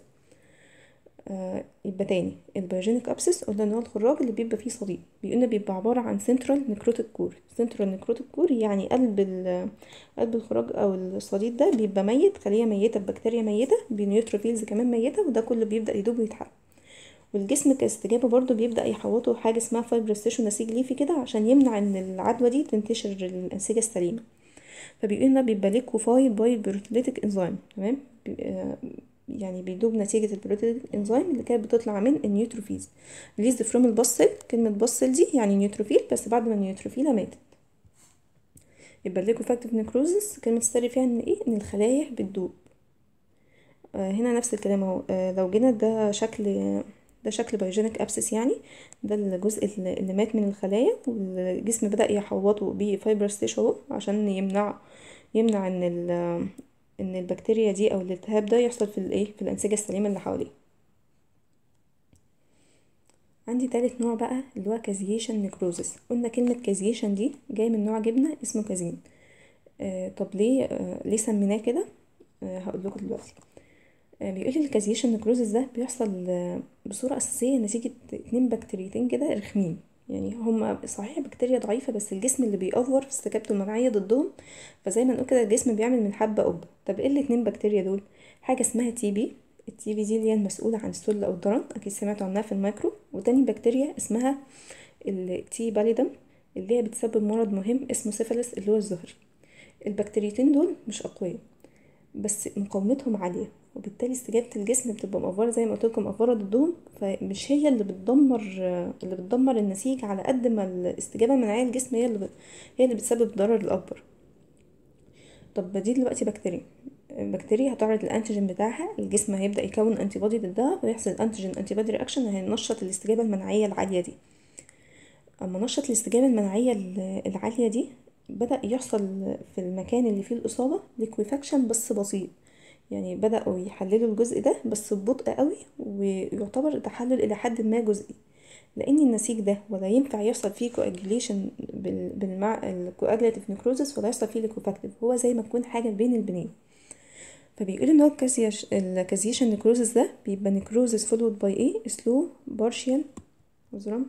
آه يبقى تاني البيوجينيك ابسس قلنا ان هو الخراج اللي بيبقى فيه صديد بيقولنا بيبقى عباره عن سنترال نيكروتيك كور سنترال نيكروتيك كور يعني قلب قلب الخراج او الصديد ده بيبقى ميت خليه ميته ببكتيريا ميته بنيوتروفيلز كمان ميته وده كله بيبدا يدوب ويتحرق والجسم كاستجابه برضو بيبدا يحوطه حاجه اسمها فايبروستيشن نسيج ليفي كده عشان يمنع ان العدوى دي تنتشر الانسجه السليمه فبيقول لنا بيبقى ليكوفايد باي بروتيليتك انزيم تمام يعني بيدوب نتيجة البروتيليتك انزيم اللي كانت بتطلع من النيوتروفيلز ريليزد فروم البصل كلمة بصل دي يعني نيوتروفيل بس بعد ما النيوتروفيلة ماتت يبقى الليكوفاكتيف نيكروزس كلمة السر فيها ان ايه ان الخلايا بتدوب آه هنا نفس الكلام اهو آه لو جينا ده شكل ده شكل بايوجينيك ابسس يعني ده الجزء اللي مات من الخلايا والجسم بدأ يحوطه بفايبرس تيشو عشان يمنع يمنع ان ان البكتيريا دي او الالتهاب ده يحصل في الايه في الانسجه السليمه اللي حواليه عندي تالت نوع بقى اللي هو كازيشن نيكروزس قلنا كلمه كازيشن دي جاي من نوع جبنه اسمه كازين آه طب ليه آه ليه سميناه كده آه هقول لكم دلوقتي آه، بيقول لي الكازيشن نكروزس ده بيحصل آه، بصورة أساسية نتيجة اتنين بكتيريتين كده رخمين يعني هما صحيح بكتيريا ضعيفة بس الجسم اللي بيأفور في استجابته المناعية ضدهم فزي ما نقول كده الجسم بيعمل من حبة قبة طب ايه الاتنين بكتيريا دول حاجة اسمها تي بي التي بي دي اللي هي المسؤولة عن السل أو الضرن أكيد سمعتوا عنها في المايكرو وتاني بكتيريا اسمها التي باليدم اللي هي بتسبب مرض مهم اسمه سيفلس اللي هو الزهري البكتيريتين دول مش أقوياء بس مقاومتهم عالية وبالتالي استجابة الجسم بتبقى مقفرة زي ما قلت لكم مقفرة ضدهم فمش هي اللي بتدمر اللي بتدمر النسيج على قد ما الاستجابة المناعية الجسم هي اللي ب... هي اللي بتسبب الضرر الأكبر طب دي دلوقتي بكتيريا البكتيريا هتعرض الانتيجين بتاعها الجسم هيبدا يكون انتي بودي ضدها ويحصل انتيجين انتي بودي رياكشن هينشط الاستجابه المناعيه العاليه دي اما نشط الاستجابه المناعيه العاليه دي بدا يحصل في المكان اللي فيه الاصابه ليكويفاكشن بس بسيط يعني بداوا يحللوا الجزء ده بس ببطء قوي ويعتبر تحلل الى حد ما جزئي لان النسيج ده ولا ينفع يحصل فيه كواجيليشن بالمع الكواجلاتيف نيكروزس ولا يحصل فيه ليكوفاكتيف هو زي ما تكون حاجه بين البنين فبيقول ان هو الكازيش الكازيشن نيكروزس ده بيبقى نيكروزس فولود باي ايه سلو بارشيال عذرا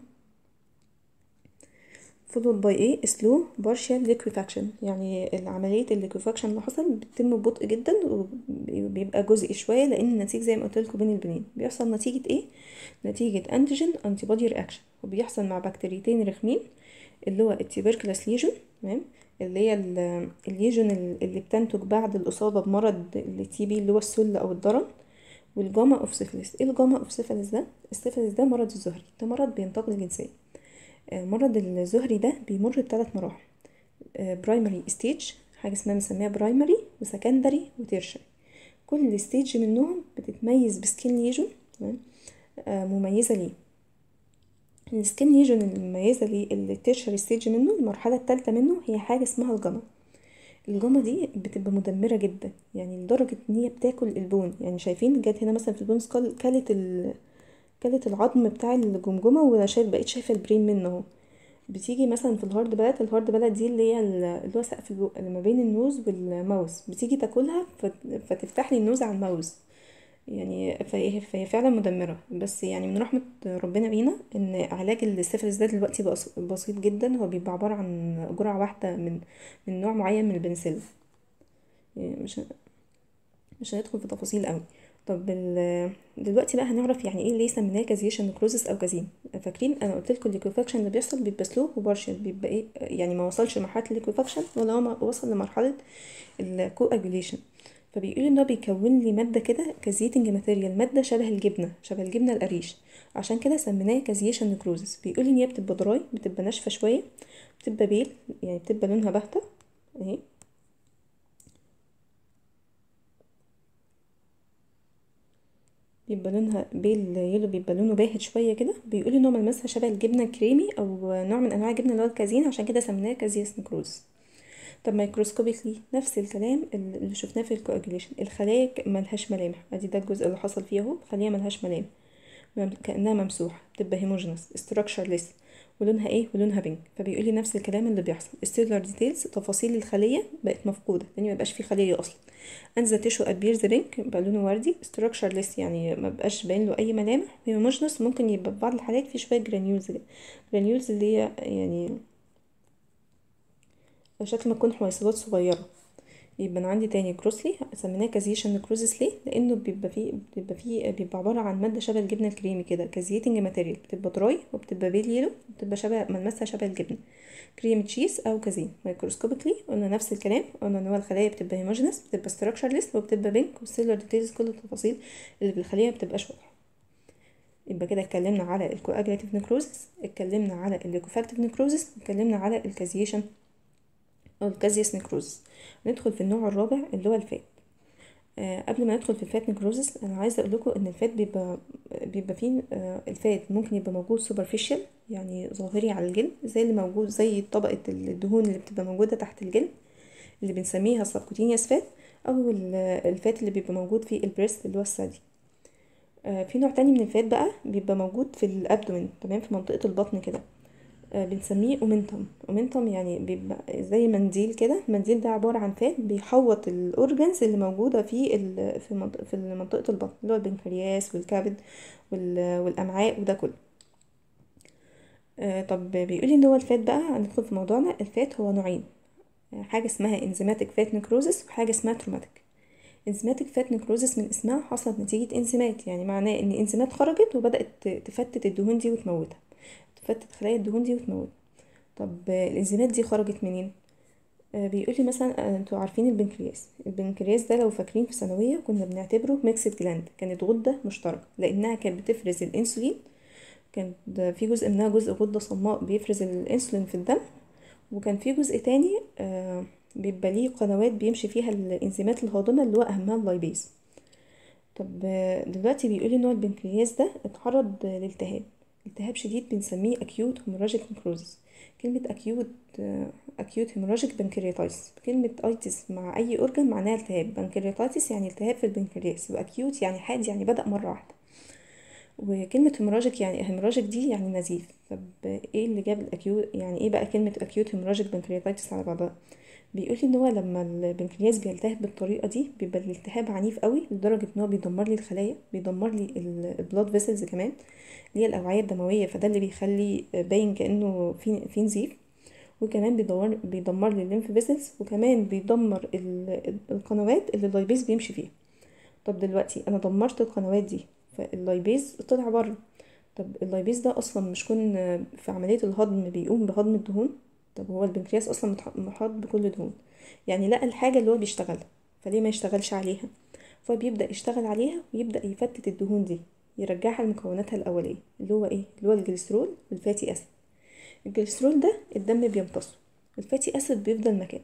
فولود باي ايه سلو بارشيال ليكويفاكشن يعني عمليه الليكويفاكشن اللي حصل بتتم ببطء جدا وبيبقى جزئي شويه لان النتيجه زي ما قلت لكم بين البنين بيحصل نتيجه ايه نتيجه انتيجين انتي بودي رياكشن وبيحصل مع بكتيريتين رخمين اللي هو التيبركلاس ليجون تمام اللي هي الليجون اللي بتنتج بعد الإصابة بمرض التي بي اللي هو السل أو الضرن والجاما اوف سيفلس ايه الجاما اوف سيفلس ده السيفلس ده مرض الزهري ده مرض بينتقل الجنسية مرض الزهري ده بيمر بثلاث مراحل برايمري ستيج حاجة اسمها بنسميها برايمري وسكندري وتيرشري كل ستيج منهم بتتميز بسكين ليجون مميزة ليه السكين ليجون المميزة للتيرشري ستيج منه المرحلة التالتة منه هي حاجة اسمها الجاما الجاما دي بتبقى مدمرة جدا يعني لدرجة ان هي بتاكل البون يعني شايفين جت هنا مثلا في البون سكال كلت ال كلت العظم بتاع الجمجمة وانا شايف بقيت شايفة البرين منه اهو بتيجي مثلا في الهارد بلد الهارد بلد دي اللي هي اللي هو سقف البق اللي ما بين النوز والماوس بتيجي تاكلها فتفتح لي النوز على الماوس يعني فهي, فهي فعلا مدمرة بس يعني من رحمة ربنا بينا ان علاج السيفلس ده دلوقتي بقى بسيط جدا هو بيبقى عبارة عن جرعة واحدة من من نوع معين من البنسلين يعني مش مش هندخل في تفاصيل قوي طب دلوقتي بقى هنعرف يعني ايه ليه سميناه كازيشن نكروزس او كازين فاكرين انا قلت لكم الليكوفاكشن اللي بيحصل بيبقى سلو وبارشل بيبقى ايه يعني ما وصلش لمرحله الليكوفاكشن ولا هو وصل لمرحله الكواجوليشن فبيقول ان هو بيكون لي ماده كده كازيتنج ماتيريال ماده شبه الجبنه شبه الجبنه القريش عشان كده سميناه كازيشن نكروزس بيقول ان هي بتبقى دراي بتبقى ناشفه شويه بتبقى بيل يعني بتبقى لونها باهته اهي بيبقى لونها بيل يلو بيبقى لونه باهت شويه كده بيقول ان هو ملمسها شبه الجبنه الكريمي او نوع من انواع الجبنه اللي هو الكازين عشان كده سميناه كازيس نكروز طب مايكروسكوبيكلي نفس الكلام اللي شفناه في الكواجوليشن الخلايا ملهاش ملامح ادي ده الجزء اللي حصل فيه اهو الخليه ملهاش ملامح كانها ممسوحه بتبقى هيموجينس ستراكشرلس ولونها ايه ولونها بينك فبيقول لي نفس الكلام اللي بيحصل السيلولار ديتيلز تفاصيل الخليه بقت مفقوده لان مبقاش في خليه اصلا انزا تيشو ابيرز بينك يبقى لونه وردي ستراكشرلس يعني مبقاش باين له اي ملامح هيموجينس ممكن يبقى في بعض الحالات في شويه جرانيولز جرانيولز اللي هي يعني شكل ما تكون حويصلات صغيرة يبقى انا عندي تاني كروسلي سميناه كازيشن نكروزس ليه لانه بيبقى فيه بيبقى فيه بيبقى عباره عن ماده شبه الجبنه الكريمي كده كازيتنج ماتيريال بتبقى دراي وبتبقى بيل يلو بتبقى شبه ملمسها شبه الجبنه كريم تشيز او كازين مايكروسكوبيكلي قلنا نفس الكلام قلنا ان هو الخلايا بتبقى هيموجينس بتبقى ستراكشرلس وبتبقى بينك والسيلر ديتيلز كل التفاصيل اللي في الخليه مبتبقاش واضحه يبقى كده اتكلمنا على الكواجلاتيف نكروزس اتكلمنا على الليكوفاكتيف نكروزس اتكلمنا على الكازيشن او الكازيوس نكروزس ندخل في النوع الرابع اللي هو الفات آه قبل ما ندخل في الفات نكروزس انا عايزه اقول لكم ان الفات بيبقى بيبقى فيه آه الفات ممكن يبقى موجود سوبرفيشال يعني ظاهري على الجلد زي اللي موجود زي طبقه الدهون اللي بتبقى موجوده تحت الجلد اللي بنسميها سبكوتينيوس فات او الفات اللي بيبقى موجود في البريست اللي هو الثدي آه في نوع تاني من الفات بقى بيبقى موجود في الابدومين تمام في منطقه البطن كده آه، بنسميه اومنتم اومنتم يعني بيبقى زي منديل كده المنديل ده عبارة عن فات بيحوط الاورجنز اللي موجودة في ال- في منطقة في منطقة البطن اللي هو البنكرياس والكبد وال- والامعاء وده كله آه، طب بيقولي ان هو الفات بقى هندخل في موضوعنا الفات هو نوعين آه، حاجة اسمها انزيماتيك فات نكروزس وحاجة اسمها تروماتيك انزيماتيك فات نكروزس من اسمها حصلت نتيجة انزيمات يعني معناه ان انزيمات خرجت وبدأت تفتت الدهون دي وتموتها تفتت خلايا الدهون دي وتموتها طب آه، الانزيمات دي خرجت منين آه، بيقولي مثلا آه، انتوا عارفين البنكرياس البنكرياس ده لو فاكرين في ثانوية كنا بنعتبره ميكسد جلاند كانت غدة مشتركة لأنها كانت بتفرز الأنسولين كان ده في جزء منها جزء غدة صماء بيفرز الأنسولين في الدم وكان في جزء تاني آه، بيبقى ليه قنوات بيمشي فيها الإنزيمات الهاضمة اللي هو أهمها اللايبيز طب آه، دلوقتي بيقولي ان هو البنكرياس ده اتعرض لالتهاب التهاب شديد بنسميه acute hemorrhagic necrosis كلمة acute آه، acute hemorrhagic pancreatitis كلمة itis مع أي أورجان معناها التهاب pancreatitis يعني التهاب في البنكرياس وacute يعني حاد يعني بدأ مرة واحدة وكلمة هيموراجيك يعني هيموراجيك دي يعني نزيف طب ايه اللي جاب الاكيوت يعني ايه بقى كلمة اكيوت هيموراجيك بنكرياتايتس على بعضها بيقول ان هو لما البنكرياس بيلتهب بالطريقة دي بيبقى الالتهاب عنيف قوي لدرجة ان هو بيدمر لي الخلايا بيدمر لي البلاد فيسلز كمان اللي هي الاوعية الدموية فده اللي بيخلي باين كأنه في في نزيف وكمان بيدمر بيدمر لي الليمف فيسلز وكمان بيدمر ال- القنوات اللي اللايبيز بيمشي فيها طب دلوقتي انا دمرت القنوات دي فاللايبيز طلع بره طب اللايبيز ده اصلا مش كون في عمليه الهضم بيقوم بهضم الدهون طب هو البنكرياس اصلا متح- محاط بكل دهون يعني لقى الحاجه اللي هو بيشتغلها فليه ما يشتغلش عليها فبيبدا يشتغل عليها ويبدا يفتت الدهون دي يرجعها لمكوناتها الاوليه اللي هو ايه اللي هو الجليسرول والفاتي اسيد الجليسرول ده الدم بيمتصه الفاتي اسيد بيفضل مكانه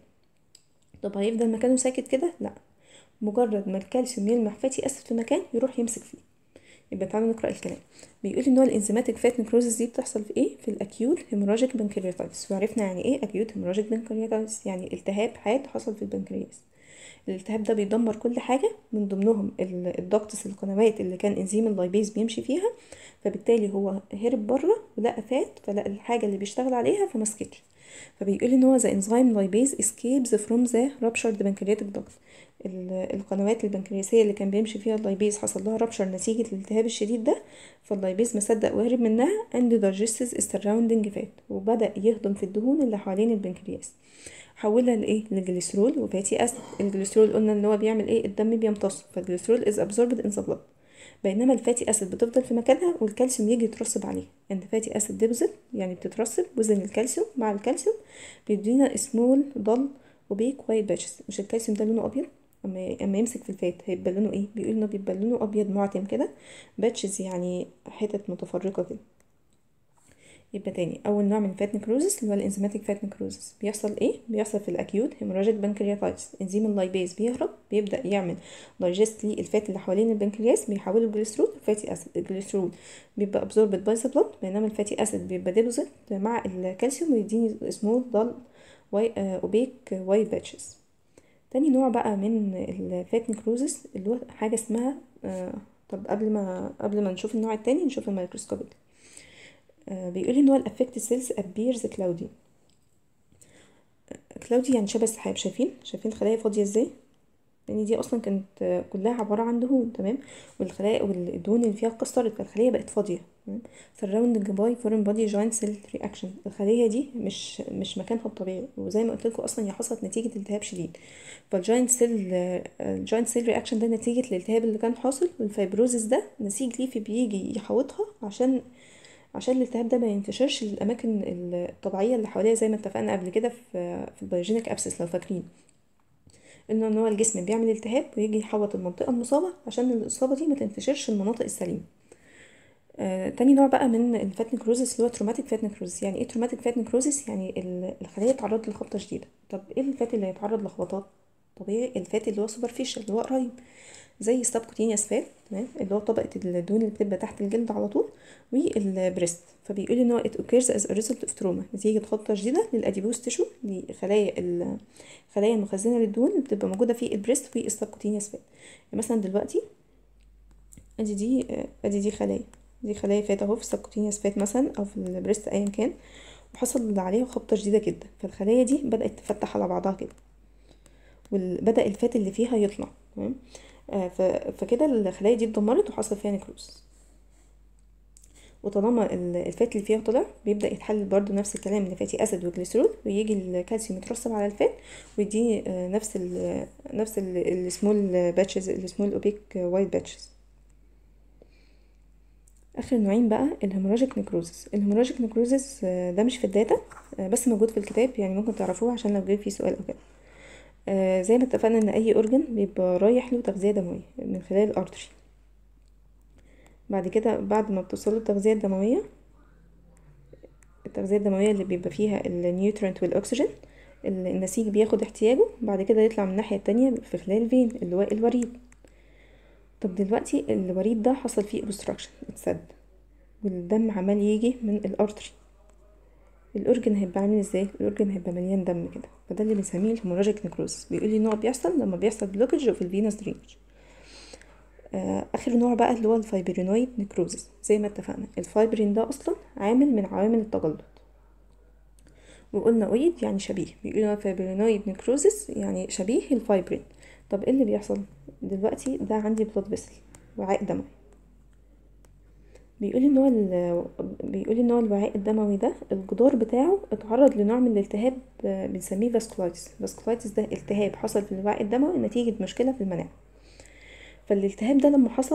طب هيفضل مكانه ساكت كده لا مجرد ما الكالسيوم يلمح فاتي اسيد في مكان يروح يمسك فيه يبقى تعالوا نقرا الكلام بيقول ان هو الانزيماتيك فات نكروزس دي بتحصل في ايه في الاكيوت هيموراجيك بنكرياتايتس وعرفنا يعني ايه اكيوت هيموراجيك بنكرياتايتس يعني التهاب حاد حصل في البنكرياس الالتهاب ده بيدمر كل حاجه من ضمنهم ال- الضغط القنوات اللي كان انزيم اللايبيز بيمشي فيها فبالتالي هو هرب بره ولقى فات فلقى الحاجه اللي بيشتغل عليها فمسكتش فبيقول ان هو the enzyme lipase escapes from the ruptured pancreatic duct ال- القنوات البنكرياسية اللي كان بيمشي فيها اللايبيز حصل لها رابشر نتيجة الالتهاب الشديد ده فاللايبيز مصدق وهرب منها and digests the surrounding fat وبدأ يهضم في الدهون اللي حوالين البنكرياس حولها لايه لجليسرول وفاتي اسيد الجليسرول قلنا ان هو بيعمل ايه الدم بيمتصه فالجليسرول is absorbed in the blood بينما الفاتي اسيد بتفضل في مكانها والكالسيوم يجي يترسب عليه and فاتي اسيد ديبوزيت يعني بتترسب وزن الكالسيوم مع الكالسيوم بيدينا سمول ضل وبيك وايت باتشز مش الكالسيوم ده لونه ابيض اما اما يمسك في الفات هيبقى لونه ايه بيقول انه بيبقى لونه ابيض معتم كده باتشز يعني حتت متفرقه كده يبقى تاني اول نوع من الفات نكروزس اللي هو الانزيماتيك فات نكروزس بيحصل ايه بيحصل في الاكيوت هيموراجيك بنكرياتايتس انزيم اللايبيز بيهرب بيبدا يعمل دايجست للفات اللي حوالين البنكرياس بيحوله الجليسرول لفاتي اسيد الجليسرول بيبقى ابزوربد باي ذا بلاد بينما الفاتي اسيد بيبقى ديبوزيت مع الكالسيوم ويديني سمول ضل واي اوبيك واي باتشز تاني نوع بقى من الفات نكروزس اللي هو حاجه اسمها آه طب قبل ما قبل ما نشوف النوع التاني نشوف الميكروسكوبيك آه بيقول ان هو الافكت سيلز appears cloudy كلاودي يعني شبه السحاب شايفين شايفين الخلايا فاضيه ازاي لان دي اصلا كانت آه، كلها عباره عن دهون تمام والخلايا والدهون اللي فيها اتكسرت فالخليه بقت فاضيه تمام surrounding by foreign body joint cell reaction الخليه دي مش مش مكانها الطبيعي وزي ما قلت لكم اصلا هي حصلت نتيجه التهاب شديد فالجوينت سيل الجوينت سيل رياكشن ده نتيجه الالتهاب اللي كان حاصل والفايبروزس ده نسيج ليفي بيجي يحوطها عشان عشان الالتهاب ده ما ينتشرش للاماكن الطبيعيه اللي حواليها زي ما اتفقنا قبل كده في في البيوجينيك ابسس لو فاكرين انه ان هو الجسم بيعمل التهاب ويجي يحوط المنطقه المصابه عشان الاصابه دي ما تنتشرش المناطق السليمه آه، تاني نوع بقى من الفات نكروزس اللي هو تروماتيك فات نكروزس يعني ايه تروماتيك فات نكروزس يعني ال- الخليه اتعرضت لخبطه شديده طب ايه الفات اللي هيتعرض لخبطات طبيعي الفات اللي هو سوبرفيشال اللي هو قريب زي السبكوتينيوس فات تمام اللي هو طبقه الدهون اللي بتبقى تحت الجلد على طول والبريست فبيقول ان هو it occurs as a result of trauma نتيجه خبطه شديده للاديبوس تيشو لخلايا ال- الخلايا المخزنه للدهون اللي بتبقى موجوده في البريست والسبكوتينيوس فات يعني مثلا دلوقتي ادي دي ادي دي خلايا دي خلايا فات اهو في السبكوتينيوس فات مثلا او في البريست ايا كان وحصل عليها خبطة شديدة جدا فالخلايا دي بدأت تفتح على بعضها كده وبدأ الفات اللي فيها يطلع تمام آه، ف- فكده الخلايا دي اتدمرت وحصل فيها نكروز وطالما ال- الفات اللي فيها طلع بيبدأ يتحلل برضو نفس الكلام اللي فاتي أسيد وجليسرول ويجي الكالسيوم يترسب على الفات ويديني آه، نفس ال نفس السمول باتشز السمول اوبيك وايت باتشز اخر نوعين بقى الهيموراجيك نكروزس الهيموراجيك نكروزس آه، ده مش في الداتا آه، بس موجود في الكتاب يعني ممكن تعرفوه عشان لو جه فيه سؤال او كده آه، زي ما اتفقنا ان اي اورجن بيبقى رايح له تغذيه دمويه من خلال الارتري بعد كده بعد ما بتوصل له التغذيه الدمويه التغذيه الدمويه اللي بيبقى فيها النيوترينت والاكسجين ال- النسيج بياخد احتياجه بعد كده يطلع من الناحيه التانية في خلال الفين اللي هو الوريد طب دلوقتي الوريد ده حصل فيه obstruction اتسد والدم عمال يجي من الارتري الاورجن هيبقى عامل ازاي الاورجن هيبقى مليان دم كده فده اللي بنسميه الهيموراجيك نكروز بيقول لي ان هو بيحصل لما بيحصل بلوكج في الفينوس درينج آه اخر نوع بقى اللي هو الفايبرينويد نكروزس زي ما اتفقنا الفايبرين ده اصلا عامل من عوامل التجلط وقلنا اويد يعني شبيه بيقولوا فايبرينويد نكروزس يعني شبيه الفايبرين طب ايه اللي بيحصل دلوقتي ده عندي بلاد فيسل وعاء دموي بيقول ان هو ال- بيقول ان هو الوعاء الدموي ده الجدار بتاعه اتعرض لنوع من الالتهاب آه، بنسميه فاسكولايتس فاسكولايتس ده التهاب حصل في الوعاء الدموي نتيجة مشكلة في المناعة فالالتهاب ده لما حصل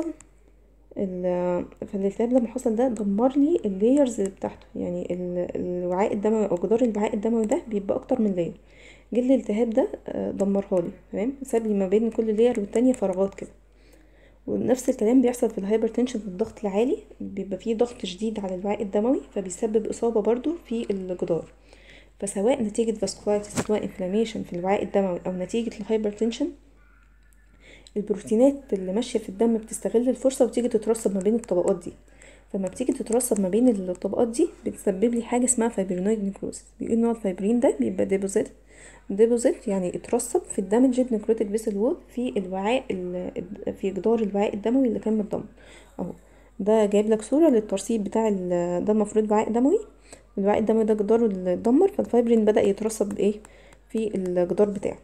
ال- فالالتهاب لما حصل ده دمر لي اللايرز بتاعته يعني ال- الوعاء الدموي او جدار الوعاء الدموي ده بيبقى اكتر من لاير جه الالتهاب ده آه، دمرها لي تمام ساب لي ما بين كل لاير والتانية فراغات كده ونفس الكلام بيحصل في الهايبرتنشن في الضغط العالي بيبقى فيه ضغط شديد على الوعاء الدموي فبيسبب إصابة برضو في الجدار فسواء نتيجة فاسكولايتس سواء انفلاميشن في الوعاء الدموي أو نتيجة الهايبرتنشن البروتينات اللي ماشية في الدم بتستغل الفرصة وتيجي تترسب ما بين الطبقات دي فما بتيجي تترسب ما بين الطبقات دي بتسبب لي حاجة اسمها فايبرينويد نيكروز بيقول ان هو الفايبرين ده بيبقى ديبوزيت ديبوزيت يعني اترسب في الدامجد نكروتيك فيسل وول في الوعاء ال- في جدار الوعاء الدموي اللي كان متدمر اهو ده جايب لك صورة للترسيب بتاع ال- ده المفروض وعاء دموي الوعاء الدموي ده جداره اللي اتدمر فالفايبرين بدأ يترسب ايه في الجدار بتاعه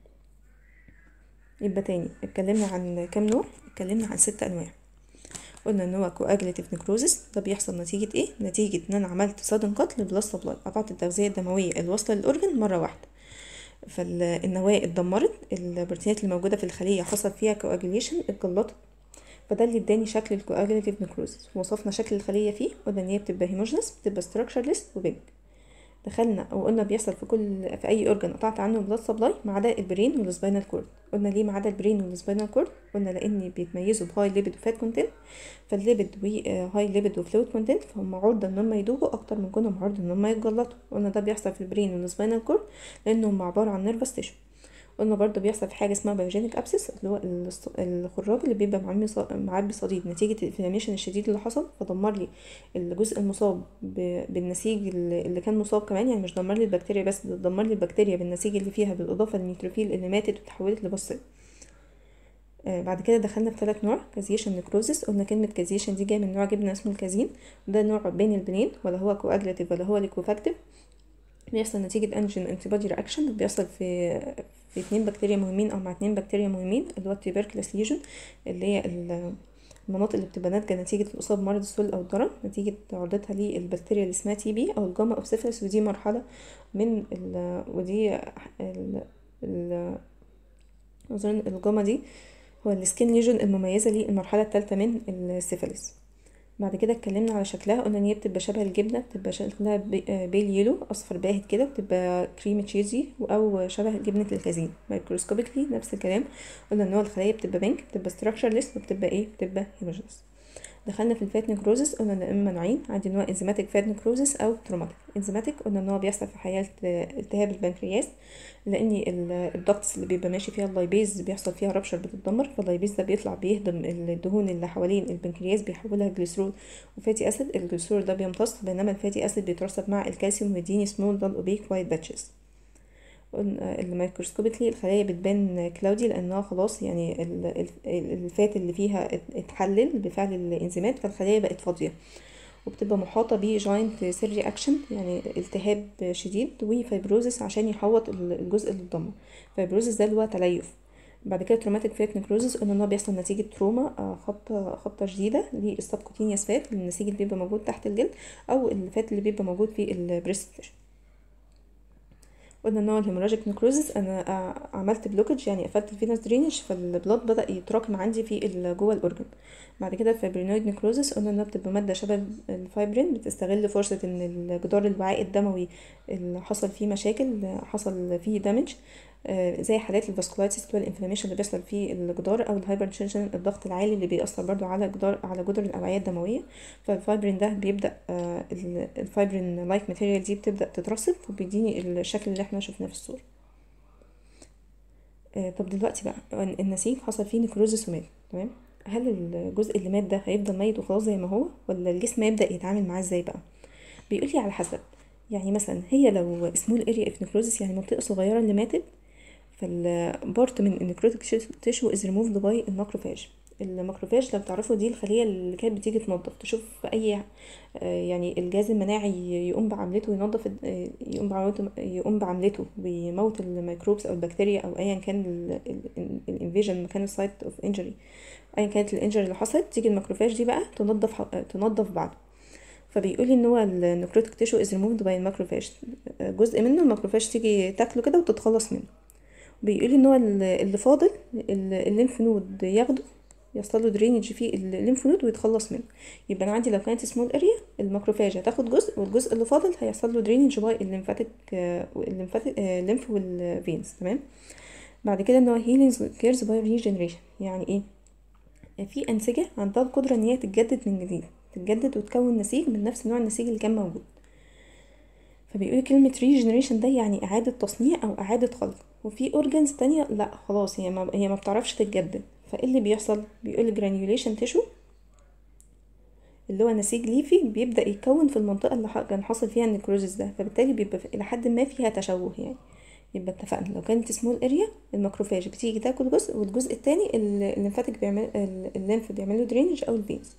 يبقى تاني اتكلمنا عن كام نوع اتكلمنا عن ست انواع قلنا ان هو كواجليتيف نكروزس ده بيحصل نتيجة ايه نتيجة ان انا عملت صدم قتل للبلاد سبلاي قطعت التغذية الدموية الواصلة للاورجن مرة واحدة فالنواة اتدمرت البروتينات اللي موجودة في الخلية حصل فيها كواجليشن اتجلطت فده اللي اداني شكل الكواجليتيف نكروزس وصفنا شكل الخلية فيه قلنا ان هي بتبقى هيموجنس بتبقى ستراكشرلس وبيج دخلنا وقلنا بيحصل في كل في اي اورجن قطعت عنه بلاد سبلاي ما عدا البرين والسباينال كورد قلنا ليه ما عدا البرين والسباينال كورد قلنا لان بيتميزوا بهاي ليبيد وفات كونتنت فالليبيد وهاي ليبيد وفلويد كونتنت فهم عرضه ان هم يدوبوا اكتر من كونهم عرضه ان هم يتجلطوا قلنا ده بيحصل في البرين والسباينال كورد لانهم عباره عن نيرفس تيشو قلنا برضو بيحصل في حاجه اسمها بايوجينيك ابسس اللي هو الص- الخراج اللي بيبقى معبي ص- معبي صديد نتيجه الانفلاميشن الشديد اللي حصل فدمر لي الجزء المصاب ب- بالنسيج اللي اللي كان مصاب كمان يعني مش دمر لي البكتيريا بس ده دمر لي البكتيريا بالنسيج اللي فيها بالاضافه للنيوتروفيل اللي ماتت وتحولت لبصيل آه بعد كده دخلنا في ثلاث نوع كازيشن نكروزس قلنا كلمة كازيشن دي جاية من نوع جبنة اسمه الكازين وده نوع بين البنين ولا هو كواجلاتيف ولا هو ليكوفاكتيف بيحصل نتيجة انجين انتي بودي رياكشن بيحصل في في اتنين بكتيريا مهمين او مع اتنين بكتيريا مهمين اللي هو التيبركلس ليجن اللي هي ال- المناطق اللي بتبقى ناتجة نتيجة الإصابة بمرض السل أو الضرر نتيجة عرضتها للبكتيريا اللي اسمها تي بي أو الجاما أوبسيفيلس ودي مرحلة من ال ودي ال ال أظن الجاما دي هو السكين ليجن المميزة للمرحلة الثالثة من السيفيلس بعد كده اتكلمنا على شكلها قلنا ان هي بتبقى شبه الجبنه بتبقى شكلها بي- آه بيل يلو اصفر باهت كده بتبقى كريم تشيزي او شبه جبنه الكازين مايكروسكوبيكلي نفس الكلام قلنا ان هو الخلايا بتبقى بينك بتبقى ستراكشرلس وبتبقى ايه بتبقى هيموجينس دخلنا في الفات نكروزس قلنا ان اما نوعين عندي نوع انزيماتيك فات نكروزس او تروماتيك انزيماتيك قلنا ان هو بيحصل في حالة التهاب البنكرياس لان ال- الضغط اللي بيبقى ماشي فيها اللايبيز بيحصل فيها ربشر بتتدمر فاللايبيز ده بيطلع بيهضم الدهون اللي حوالين البنكرياس بيحولها جليسرول وفاتي اسيد الجليسرول ده بيمتص بينما الفاتي اسيد بيترسب مع الكالسيوم ويديني سمول دال اوبيك وايت باتشز الميكروسكوبيكلي الخلايا بتبان كلاودي لانها خلاص يعني ال- ال- الفات اللي فيها ات- اتحلل بفعل الانزيمات فالخلايا بقت فاضيه وبتبقى محاطة بجاينت سيل رياكشن يعني التهاب شديد وفايبروزس عشان يحوط الجزء اللي اتدمر فايبروزس ده اللي هو تليف بعد كده تروماتيك فات نكروزس قلنا ان هو بيحصل نتيجة تروما خبطة خبطة شديدة للسبكوتينيوس فات النسيج اللي بيبقى موجود تحت الجلد او الفات اللي بيبقى موجود في البريست قلنا ان هو الهيموراجيك نكروزس انا عملت بلوكج يعني قفلت الفينوس درينج فالبلاد بدا يتراكم عندي في جوه الاورجن بعد كده الفايبرينويد نكروزس قلنا انها بتبقى ماده شبه الفايبرين بتستغل فرصه ان الجدار الوعاء الدموي اللي حصل فيه مشاكل حصل فيه دامج زي حالات الفاسكولايتس اللي هو الانفلاميشن اللي بيحصل في الجدار او الهايبرتنشن الضغط العالي اللي بيأثر برضو على جدار على جدر الاوعيه الدمويه فالفايبرين ده بيبدا الفايبرين لايك ماتيريال دي بتبدا تترسب وبيديني الشكل اللي احنا شفناه في الصوره طب دلوقتي بقى النسيج حصل فيه نكروزس ومات تمام هل الجزء اللي مات ده هيفضل ميت وخلاص زي ما هو ولا الجسم هيبدا يتعامل معاه ازاي بقى بيقول لي على حسب يعني مثلا هي لو سمول اريا اوف نكروزس يعني منطقه صغيره اللي ماتت فالبارت من النكروتيك تيشو از ريموفد باي الماكروفاج الماكروفاج لو تعرفوا دي الخليه اللي كانت بتيجي تنظف تشوف اي يعني الجهاز المناعي يقوم بعملته ينظف يقوم بعملته يقوم بعملته ويموت الميكروبس او البكتيريا او ايا كان الانفيجن مكان السايت اوف انجري ايا كانت الانجري اللي حصلت تيجي الماكروفاج دي بقى تنظف تنظف بعضه فبيقول لي ان هو النكروتيك تيشو از ريموفد باي الماكروفاج جزء منه الماكروفاج تيجي تاكله كده وتتخلص منه بيقول ان هو اللي فاضل الليمف نود ياخده يحصل له درينج في الليمف نود ويتخلص منه يبقى انا عندي لو كانت سمول اريا الماكروفاج هتاخد جزء والجزء اللي فاضل هيحصل له درينج باي الليمفاتيك الليمفاتيك الليمف والفينز تمام بعد كده ان هو هيلينج كيرز باي ريجنريشن يعني ايه في انسجه عندها القدره ان هي تتجدد من جديد تتجدد وتكون نسيج من نفس نوع النسيج اللي كان موجود فبيقول كلمة ريجنريشن ده يعني إعادة تصنيع أو إعادة خلق وفي أورجنز تانية لا خلاص هي ما هي ما بتعرفش تتجدد فايه اللي بيحصل بيقول جرانيوليشن تيشو اللي هو نسيج ليفي بيبدا يتكون في المنطقه اللي كان حاصل فيها النكروزس ده فبالتالي بيبقى الى حد ما فيها تشوه يعني يبقى اتفقنا لو كانت سمول اريا الماكروفاج بتيجي تاكل جزء والجزء التاني الليمفاتيك بيعمل الليمف بيعمل له درينج او الفينز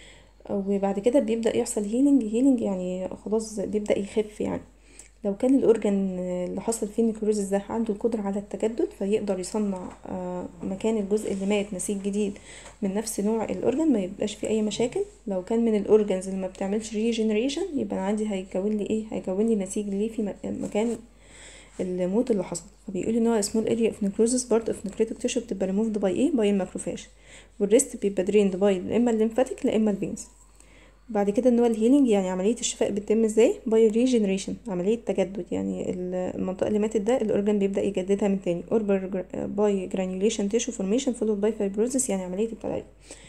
وبعد كده بيبدا يحصل هيلينج هيلينج يعني خلاص بيبدا يخف يعني لو كان الاورجن اللي حصل فيه النكروزس ده عنده القدره على التجدد فيقدر يصنع مكان الجزء اللي مات نسيج جديد من نفس نوع الاورجن ما يبقاش فيه اي مشاكل لو كان من الاورجنز اللي ما بتعملش ريجنريشن يبقى عندي هيكون لي ايه هيكون لي نسيج ليه في مكان الموت اللي حصل فبيقول ان هو سمول اريا اوف نكروزس بارت اوف نكريتيك تيشو بتبقى ريموفد باي ايه باي الماكروفاج والريست بيبقى دريند باي لا اما الليمفاتيك لا اما الفينز بعد كده ان هو الهيلينج يعني عمليه الشفاء بتتم ازاي باي ريجنريشن عمليه تجدد يعني المنطقه اللي ماتت ده الاورجان بيبدا يجددها من تاني اوربر باي جرانيوليشن تيشو فورميشن فولود باي فايبروزس يعني عمليه التليف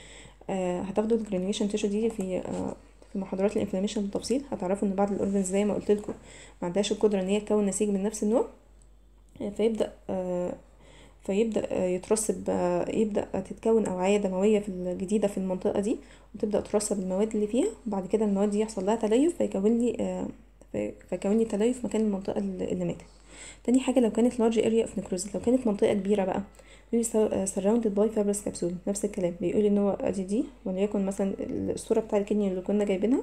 آه هتاخدوا الجرانيوليشن تيشو دي في آه في محاضرات الانفلاميشن بالتفصيل هتعرفوا ان بعض الاورجانز زي ما قلت لكم ما عندهاش القدره ان هي تكون نسيج من نفس النوع آه فيبدا آه فيبدا يترسب يبدا تتكون اوعيه دمويه في الجديده في المنطقه دي وتبدا ترسب المواد اللي فيها وبعد كده المواد دي يحصل لها تليف فيكون لي فيكون لي تليف مكان المنطقه اللي ماتت تاني حاجه لو كانت لارج اريا اوف نكروز لو كانت منطقه كبيره بقى بيقول سراوندد باي فابرس كبسول نفس الكلام بيقول ان هو ادي دي وليكن مثلا الصوره بتاع الكنيا اللي كنا جايبينها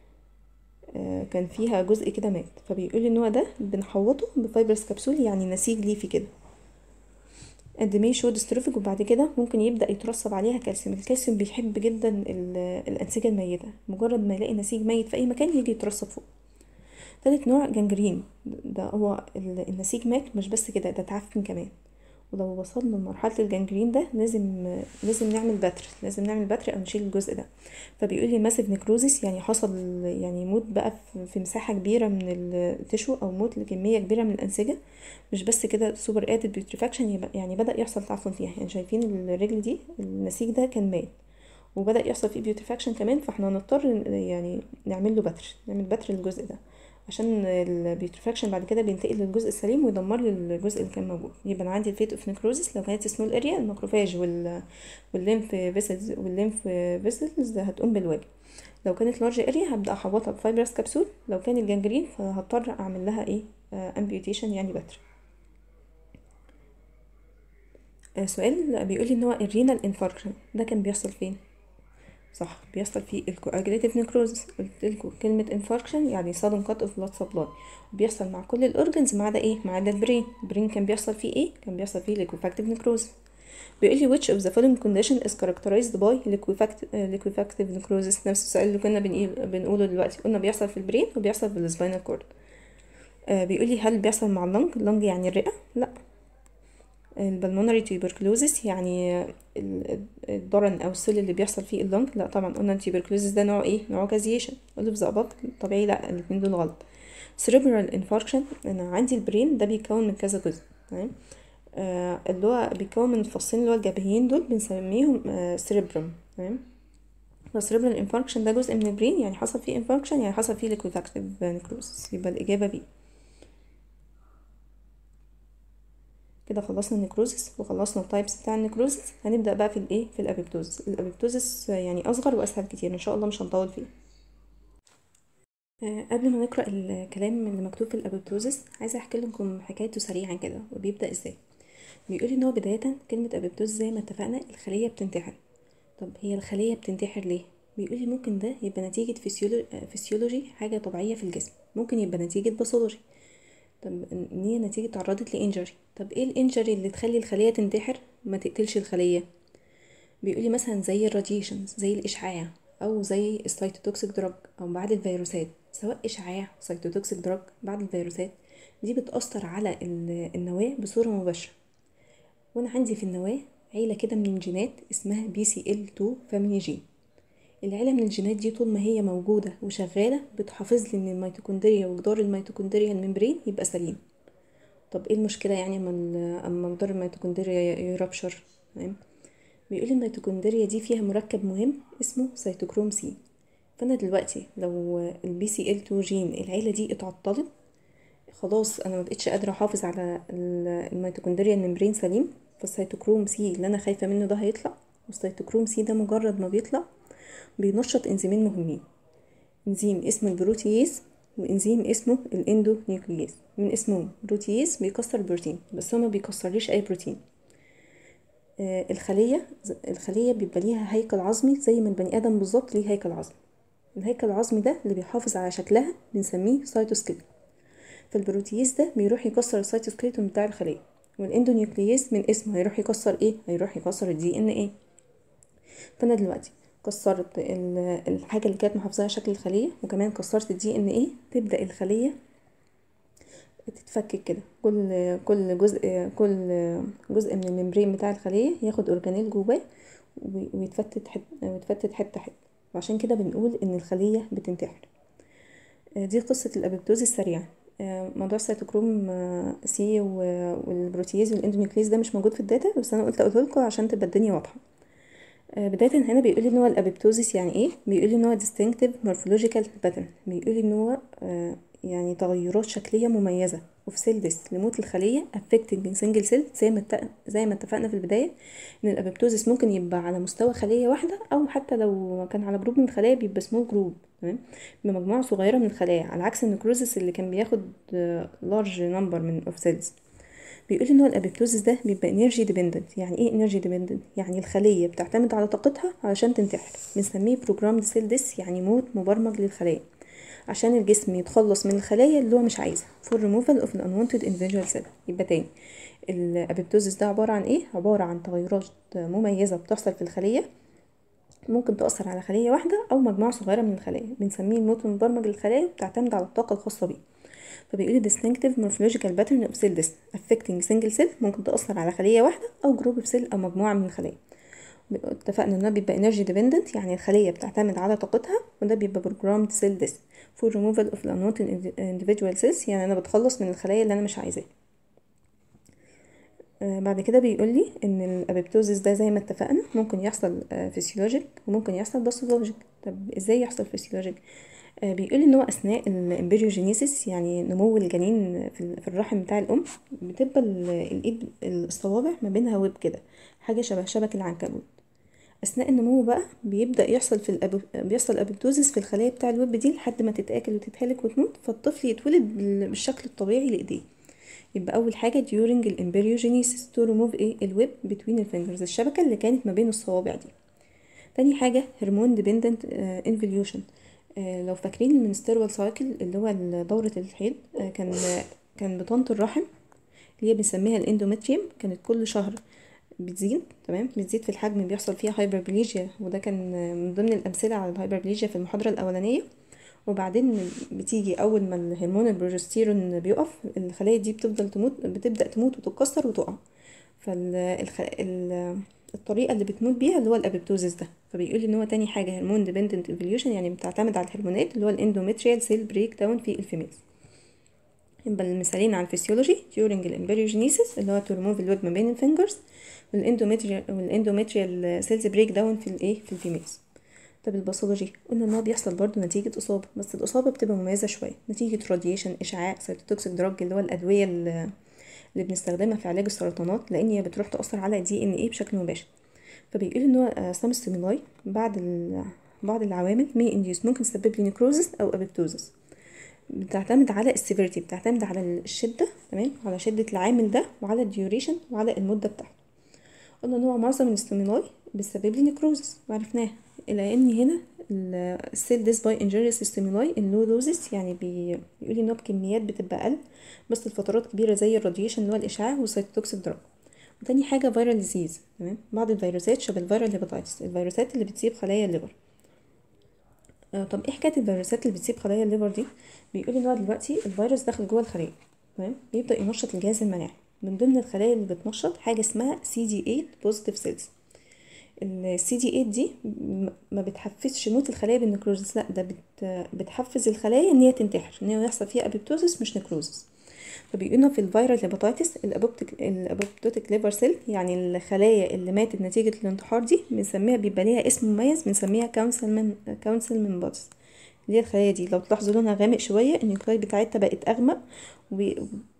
كان فيها جزء كده مات فبيقول ان هو ده بنحوطه بفايبرس كبسول يعني نسيج ليفي كده قدميه شو ديستروفيك وبعد كده ممكن يبدا يترسب عليها كالسيوم الكالسيوم بيحب جدا الانسجه الميته مجرد ما يلاقي نسيج ميت في اي مكان يجي يترسب فوق تالت نوع جنجرين ده هو النسيج مات مش بس كده ده اتعفن كمان ولو وصلنا لمرحلة الجنجرين ده لازم لازم نعمل بتر لازم نعمل بتر او نشيل الجزء ده فبيقول لي ماسيف نكروزيس يعني حصل يعني موت بقى في مساحة كبيرة من التشو او موت لكمية كبيرة من الانسجة مش بس كده سوبر ادد بيوتريفاكشن يعني بدأ يحصل تعفن فيها يعني شايفين الرجل دي النسيج ده كان مات وبدأ يحصل فيه بيوتريفاكشن كمان فاحنا هنضطر يعني نعمل له بتر نعمل بتر للجزء ده عشان البيوتريفاكشن بعد كده بينتقل للجزء السليم ويدمر لي الجزء اللي كان موجود يبقى انا عندي الفيت اوف نكروزيس لو كانت سمول اريا الماكروفاج وال والليمف فيسلز والليمف فيسلز هتقوم بالواجب لو كانت لارج اريا هبدا احوطها بفايبرس كبسول لو كانت جنجرين فهضطر اعمل لها ايه امبيوتيشن يعني بتر آه سؤال بيقول لي ان هو الرينال انفاركشن ده كان بيحصل فين صح بيحصل فيه الكواجليتيف نيكروزس قلت لكم كلمة انفاركشن يعني sudden cut of blood supply وبيحصل مع كل الاورجنز ما عدا ايه ما عدا البرين البرين كان بيحصل فيه ايه كان بيحصل فيه liquefactive necrosis بيقول لي which of the following condition is characterized by liquefact- liquefactive necrosis نفس السؤال اللي كنا بنقول- بنقوله دلوقتي قلنا بيحصل في البرين وبيحصل في السباينال كورد آه بيقول لي هل بيحصل مع اللنج اللنج يعني الرئة لا البلمونري تيوبركلوزس يعني ال- الضرن او السل اللي بيحصل فيه اللنج لا طبعا قلنا التيوبركلوزس ده نوع ايه نوع كازيشن قلت في اباف طبيعي لا الاتنين دول غلط cerebral infarction انا عندي البرين ده بيتكون من كذا جزء تمام آه اللي هو بيتكون من الفصين اللي هو الجبهيين دول بنسميهم آه cerebrum تمام فالسيربرال انفاركشن ده جزء من البرين يعني حصل فيه انفاركشن يعني حصل فيه ليكوفاكتيف نيكروسس يبقى الإجابة بي كده خلصنا النيكروزس وخلصنا التايبس بتاع النيكروزس هنبدأ بقى في الايه في الابيبتوزس الابيبتوزس يعني اصغر واسهل كتير ان شاء الله مش هنطول فيه آه، قبل ما نقرأ الكلام اللي مكتوب في الابيبتوزس عايزة احكي لكم حكايته سريعا كده وبيبدأ ازاي بيقول ان هو بداية كلمة ابيبتوز زي ما اتفقنا الخلية بتنتحر طب هي الخلية بتنتحر ليه بيقول لي ممكن ده يبقى نتيجة فسيولو... آه، فسيولوجي حاجة طبيعية في الجسم ممكن يبقى نتيجة باثولوجي طب ان هي نتيجة تعرضت لإنجري طب ايه الإنجري اللي تخلي الخلية تنتحر ما تقتلش الخلية بيقولي مثلا زي الراديشنز زي الإشعاع أو زي السيتوتوكسيك دراج أو بعض الفيروسات سواء إشعاع سيتوتوكسيك دراج بعض الفيروسات دي بتأثر على ال- النواة بصورة مباشرة وأنا عندي في النواة عيلة كده من الجينات اسمها بي سي ال 2 فاميلي جين العيلة من الجينات دي طول ما هي موجودة وشغالة بتحافظ لي ان الميتوكوندريا وجدار الميتوكوندريا الممبرين يبقى سليم طب ايه المشكلة يعني اما ال- اما جدار الميتوكوندريا ي- يربشر تمام بيقول الميتوكوندريا دي فيها مركب مهم اسمه سيتوكروم سي فانا دلوقتي لو البي سي ال 2 جين العيلة دي اتعطلت خلاص انا ما بقتش قادره احافظ على ال- الميتوكوندريا الممبرين سليم فالسيتوكروم سي اللي انا خايفه منه ده هيطلع والسيتوكروم سي ده مجرد ما بيطلع بينشط انزيمين مهمين انزيم اسمه البروتييز وانزيم اسمه الاندونيوكلييز من اسمهم بروتييز بيكسر بروتين بس هو ما بيكسرليش اي بروتين آه، الخلية الخلية بيبقى ليها هيكل عظمي زي ما البني آدم بالظبط ليه هيكل عظمي الهيكل العظمي ده اللي بيحافظ على شكلها بنسميه سيتوسكيلتون فالبروتييز ده بيروح يكسر السيتوسكيلتون بتاع الخلية والاندونيوكلييز من اسمه هيروح يكسر ايه هيروح يكسر الدي ان ايه فانا دلوقتي كسرت ال- الحاجة اللي كانت محافظة على شكل الخلية وكمان كسرت الدي ان ايه تبدأ الخلية تتفكك كده كل كل جزء كل جزء من الممبرين بتاع الخلية ياخد اورجانيل جواه وي- ويتفتت حت ويتفتت حتة حتة وعشان كده بنقول ان الخلية بتنتحر آه، دي قصة الأبيبتوز السريعة آه، موضوع السيتوكروم آه، سي و- والبروتييز والاندونيوكليز ده مش موجود في الداتا بس انا قلت اقوله لكم عشان تبقى الدنيا واضحة آه، بداية هنا بيقول ان هو الابيبتوزيس يعني ايه بيقول ان هو distinctive morphological pattern بيقول ان هو آه، يعني تغيرات شكلية مميزة وفي سيل ديس لموت الخلية affecting single cell زي ما اتفق- زي ما اتفقنا في البداية ان الابيبتوزيس ممكن يبقى على مستوى خلية واحدة او حتى لو كان على جروب من الخلايا بيبقى سمول جروب تمام بمجموعة صغيرة من الخلايا على عكس النكروزس اللي كان بياخد لارج نمبر من اوف سيلز بيقول ان هو الابيبتوزيس ده بيبقى انرجي ديبندنت يعني ايه انرجي ديبندنت يعني الخليه بتعتمد على طاقتها علشان تنتحر بنسميه بروجرامد سيل ديس يعني موت مبرمج للخلايا عشان الجسم يتخلص من الخلايا اللي هو مش عايزها for removal of an unwanted individual cell يبقى تاني الابيبتوزيس ده عبارة عن ايه عبارة عن تغيرات مميزة بتحصل في الخلية ممكن تأثر على خلية واحدة أو مجموعة صغيرة من الخلايا بنسميه الموت المبرمج للخلايا بتعتمد على الطاقة الخاصة بيه فبيقول distinctive morphological pattern of cell death affecting single cell ممكن تأثر على خلية واحدة أو جروب سيل أو مجموعة من الخلايا اتفقنا ان ده بيبقى energy dependent يعني الخلية بتعتمد على طاقتها وده بيبقى programmed cell death for removal of unwanted individual cells يعني انا بتخلص من الخلايا اللي انا مش عايزاها آه، بعد كده بيقول لي ان الابيبتوزيس ده زي ما اتفقنا ممكن يحصل فيسيولوجيك وممكن يحصل باثولوجيك طب ازاي يحصل فيسيولوجيك آه، بيقول ان هو اثناء الامبريوجينيسيس يعني نمو الجنين في ال- في الرحم بتاع الام بتبقى ال- الايد الصوابع ما بينها ويب كده حاجه شبه شبك العنكبوت اثناء النمو بقى بيبدا يحصل في الأب... بيحصل ابيبتوزيس في الخلايا بتاع الويب دي لحد ما تتاكل وتتهلك وتموت فالطفل يتولد بال- بالشكل الطبيعي لايديه يبقى اول حاجه during الامبريوجينيسيس to remove ايه الويب between الفينجرز الشبكه اللي كانت ما بين الصوابع دي تاني حاجة هرمون ديبندنت انفوليوشن لو فاكرين المنسترول سايكل اللي هو دورة الحيض آه، كان كان بطانة الرحم اللي هي بنسميها الاندومتريوم كانت كل شهر بتزيد تمام بتزيد في الحجم بيحصل فيها هايبربليجيا وده كان من ضمن الامثله على الهايبربليجيا في المحاضره الاولانيه وبعدين بتيجي اول ما الهرمون البروجستيرون بيقف الخلايا دي بتفضل تموت بتبدا تموت وتتكسر وتقع فالطريقه اللي بتموت بيها اللي هو الابيبتوزيس ده فبيقول ان هو تاني حاجه هرمون ديبندنت ايفوليوشن يعني بتعتمد على الهرمونات اللي هو الاندوميتريال سيل بريك داون في الفيميلز يبقى المثالين على الفسيولوجي during الامبريوجينيسيس اللي هو تو ريموف الويب ما بين الفينجرز والاندوميتريال والاندوميتريال سيلز بريك داون في الايه في الفيميلز طب الباثولوجي قلنا ان هو بيحصل برضه نتيجه اصابه بس الاصابه بتبقى مميزه شويه نتيجه راديشن اشعاع سيتوتوكسيك دراج اللي هو الادويه اللي اللي بنستخدمها في علاج السرطانات لان هي بتروح تاثر على دي ان ايه بشكل مباشر فبيقول ان هو سام ستيمولاي بعد ال... بعض العوامل مي انديوس ممكن تسبب لي نيكروزس او ابيبتوزس بتعتمد على السيفيرتي بتعتمد على الشده تمام على شده العامل ده وعلى الديوريشن وعلى المده بتاعته قلنا ان هو معظم الاستيمولاي بتسبب لي نيكروزس وعرفناه الى ان هنا السيل ديس باي انجيريس ستيمولاي اللو دوزس يعني بي... بيقول ان هو بكميات بتبقى اقل بس الفترات كبيره زي الراديشن اللي هو الاشعاع والسيتوتوكسيك دراج وتاني حاجه فيرال ديزيز تمام بعض الفيروسات شبه الفيرال هيباتايتس الفيروسات اللي بتصيب خلايا الليفر آه طب ايه حكايه الفيروسات اللي بتصيب خلايا الليفر دي بيقول ان هو دلوقتي الفيروس داخل جوه الخليه تمام بيبدا ينشط الجهاز المناعي من ضمن الخلايا اللي بتنشط حاجه اسمها سي دي 8 بوزيتيف سيلز السي دي 8 دي ما بتحفزش موت الخلايا بالنكروزس لا ده بت بتحفز الخلايا ان هي تنتحر ان هي يحصل فيها ابيبتوزس مش نكروزس فبيقولنا في الفيرال هيباتيتس الابوبتوتيك ليفر سيل يعني الخلايا اللي ماتت نتيجه الانتحار دي بنسميها بيبقى ليها اسم مميز بنسميها كونسلمن كونسلمن بودز اللي هي الخلايا دي لو تلاحظوا لونها غامق شويه النيوكلاي بتاعتها بقت اغمق و...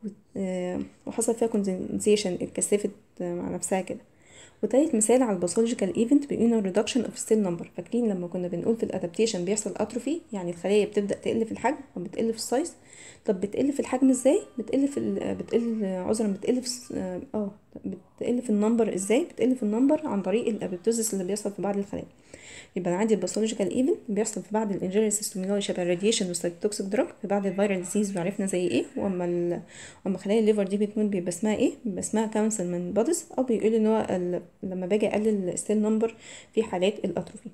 وحصل فيها كوندنسيشن اتكثفت مع نفسها كده وتالت مثال على الباثولوجيكال ايفنت بيقولنا ريدكشن اوف ستيل نمبر فاكرين لما كنا بنقول في الادابتيشن بيحصل اتروفي يعني الخلايا بتبدا تقل في الحجم او بتقل في السايز طب بتقل في الحجم ازاي بتقل في ال... بتقل عذرا بتقل في اه بتقل في النمبر ازاي بتقل في النمبر عن طريق الابيبتوزيس اللي بيحصل في بعض الخلايا يبقى عندي الباثولوجيكال ايفنت بيحصل في بعض الانجيريس ستيمولاي شبه الراديشن والسيتوكسيك دراج في بعض الفيرال ديزيز وعرفنا زي ايه واما ال... واما خلايا الليفر دي بتموت بيبقى اسمها ايه بيبقى اسمها كونسلمنت بوديز او بيقول ان هو ال... لما باجي اقلل الستيل نمبر في حالات الاتروفي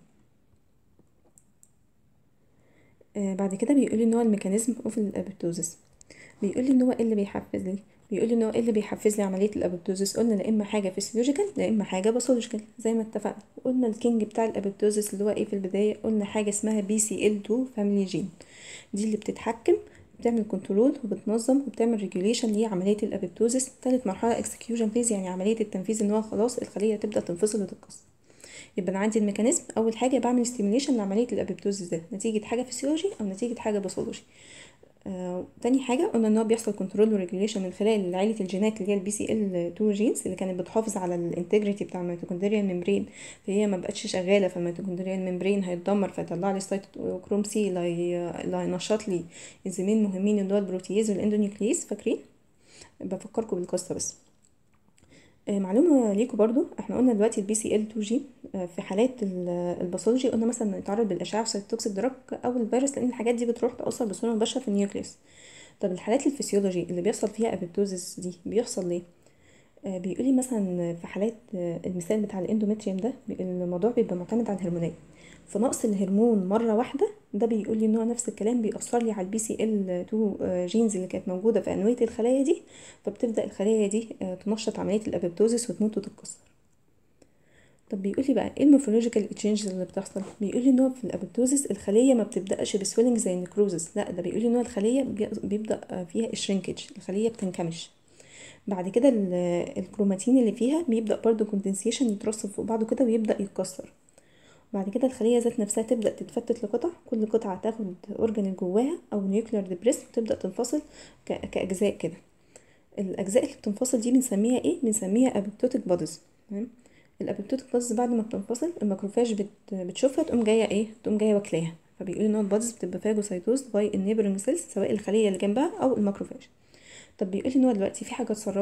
آه بعد كده بيقول ان هو الميكانيزم اوف الابيبتوزيس بيقول ان هو ايه اللي بيحفز لي بيقول ان هو ايه اللي بيحفز لي عمليه الابيبتوزيس قلنا لا اما حاجه فيسيولوجيكال لا اما حاجه باثولوجيكال زي ما اتفقنا قلنا الكينج بتاع الابيبتوزيس اللي هو ايه في البدايه قلنا حاجه اسمها بي سي ال 2 فاميلي جين دي اللي بتتحكم بتعمل كنترول وبتنظم وبتعمل ريجوليشن لعمليه الابيبتوزيس ثالث مرحله اكسكيوشن فيز يعني عمليه التنفيذ ان هو خلاص الخليه تبدا تنفصل وتتكسر يبقى انا عندي الميكانيزم اول حاجه بعمل ستيميوليشن لعمليه الابيبتوزيس ده نتيجه حاجه فيسيولوجي او نتيجه حاجه باثولوجي آه، تاني حاجة قلنا ان هو بيحصل كنترول وريجوليشن من خلال عائلة الجينات اللي هي البي سي ال 2 جينز اللي كانت بتحافظ على الانتجريتي بتاع الميتوكوندريال ممبرين فهي ما بقتش شغالة فالميتوكوندريال ممبرين هيتدمر فيطلع لي سايتوكروم سي اللي هينشط لي انزيمين مهمين اللي هو البروتياز والاندونيوكليز فاكرين بفكركم بالقصة بس آه، معلومة ليكوا برضو احنا قلنا دلوقتي البي سي ال 2 جي في حالات الباثولوجي قلنا مثلا يتعرض بالاشعه والسيتوكسيك دراج او الفيروس لان الحاجات دي بتروح تاثر بصوره مباشره في النيوكليس طب الحالات الفسيولوجي اللي بيحصل فيها ابيبتوزيس دي بيحصل ليه آه بيقولي مثلا في حالات آه المثال بتاع الاندومتريوم ده الموضوع بيبقى معتمد على الهرمونات فنقص الهرمون مره واحده ده بيقول لي ان هو نفس الكلام بيأثر لي على البي سي ال 2 جينز اللي كانت موجوده في انويه الخلايا دي فبتبدا الخلايا دي تنشط عمليه الابيبتوزيس وتموت وتتكسر طب بيقول لي بقى ايه المورفولوجيكال تشينجز اللي بتحصل بيقول لي ان هو في الابيبتوزيس الخليه ما بتبداش بسويلنج زي النكروزس لا ده بيقول لي ان هو الخليه بيبدا فيها الشرينكج الخليه بتنكمش بعد كده الكروماتين اللي فيها بيبدا برضو كوندنسيشن يترصب فوق بعضه كده ويبدا يتكسر بعد كده الخليه ذات نفسها تبدا تتفتت لقطع كل قطعه تاخد اورجان جواها او نيوكلير ديبريس وتبدا تنفصل كاجزاء كده الاجزاء اللي بتنفصل دي بنسميها ايه بنسميها ابيبتوتيك بوديز تمام الابيبتوتيك بوديز بعد ما بتنفصل الماكروفاج بت... بتشوفها تقوم جايه ايه تقوم جايه واكلاها فبيقولوا ان البوديز بتبقى فاجوسايتوز باي النيبرنج سيلز سواء الخليه اللي جنبها او الماكروفاج طب بيقول ان هو دلوقتي في حاجه اتسربت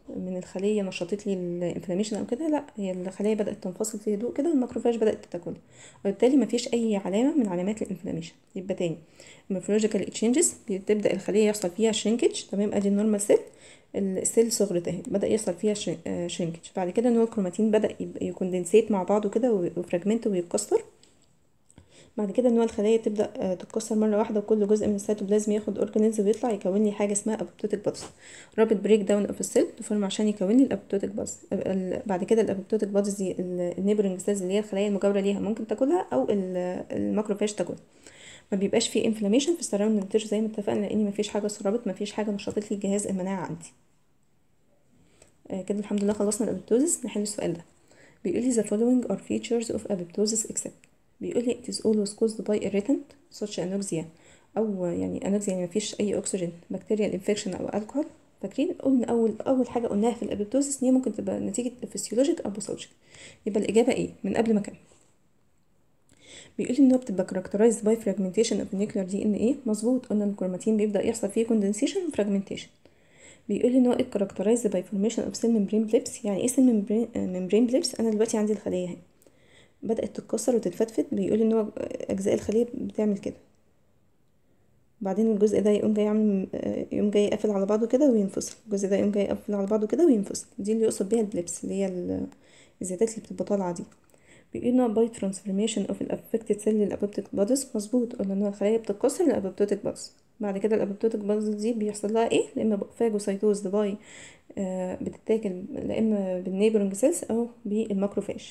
من الخليه نشطت لي الانفلاميشن او كده لا هي الخليه بدات تنفصل في هدوء كده والماكروفاج بدات تاكلها وبالتالي مفيش اي علامه من علامات الانفلاميشن يبقى تاني المورفولوجيكال اكسشينجز بتبدا الخليه يحصل فيها شرينكج تمام ادي النورمال سيل السيل صغرت اهي بدا يحصل فيها شرينكج بعد كده ان هو الكروماتين بدا يكوندنسيت مع بعضه كده وفراجمنت ويتكسر بعد كده ان هو الخلايا تبدا تتكسر مره واحده وكل جزء من السيتوبلازم ياخد اورجانيلز ويطلع يكون لي حاجه اسمها ابوبتوتيك بادز رابط بريك داون اوف السيل تفورم عشان يكون لي الابوبتوتيك بادز بعد كده الابوبتوتيك بادز دي النيبرنج سيلز اللي هي الخلايا المجاوره ليها ممكن تاكلها او الماكروفاج تاكلها ما بيبقاش فيه انفلاميشن في السراوندنج تيشو زي ما اتفقنا لان مفيش حاجه سربت مفيش حاجه نشطت لي جهاز المناعه عندي آه كده الحمد لله خلصنا الابيبتوزس نحل السؤال ده بيقول لي the following are features of apoptosis except بيقول لي it is always caused by irritant such anoxia او يعني anoxia يعني مفيش اي اكسجين بكتيريال انفكشن او الكحول فاكرين قلنا اول اول حاجه قلناها في الابيبتوزس ان هي ممكن تبقى نتيجه فيسيولوجيك او باثولوجيك يبقى الاجابه ايه من قبل ما اكمل بيقول لي ان هو بتبقى characterized by fragmentation of nuclear DNA مظبوط قلنا ان الكروماتين بيبدا يحصل فيه condensation و fragmentation بيقول لي ان هو characterized by formation of cell membrane blips يعني ايه cell membrane, membrane blips انا دلوقتي عندي الخليه اهي بدات تتكسر وتتفتفت بيقول ان هو اجزاء الخليه بتعمل كده بعدين الجزء ده يقوم جاي يعمل يقوم جاي يقفل على بعضه كده وينفصل الجزء ده يقوم جاي يقفل على بعضه كده وينفصل دي اللي يقصد بيها البليبس اللي هي الزيادات اللي بتبقى طالعه دي بيقول ان باي ترانسفورميشن اوف الافكتد سيل للابوبتيك بادز مظبوط قلنا ان الخلايا بتتكسر للابوبتوتيك بادز بعد كده الابوبتوتيك بادز دي بيحصل لها ايه لا اما فاجوسايتوز باي آه بتتاكل لا اما بالنيبرنج سيلز او بالماكروفاج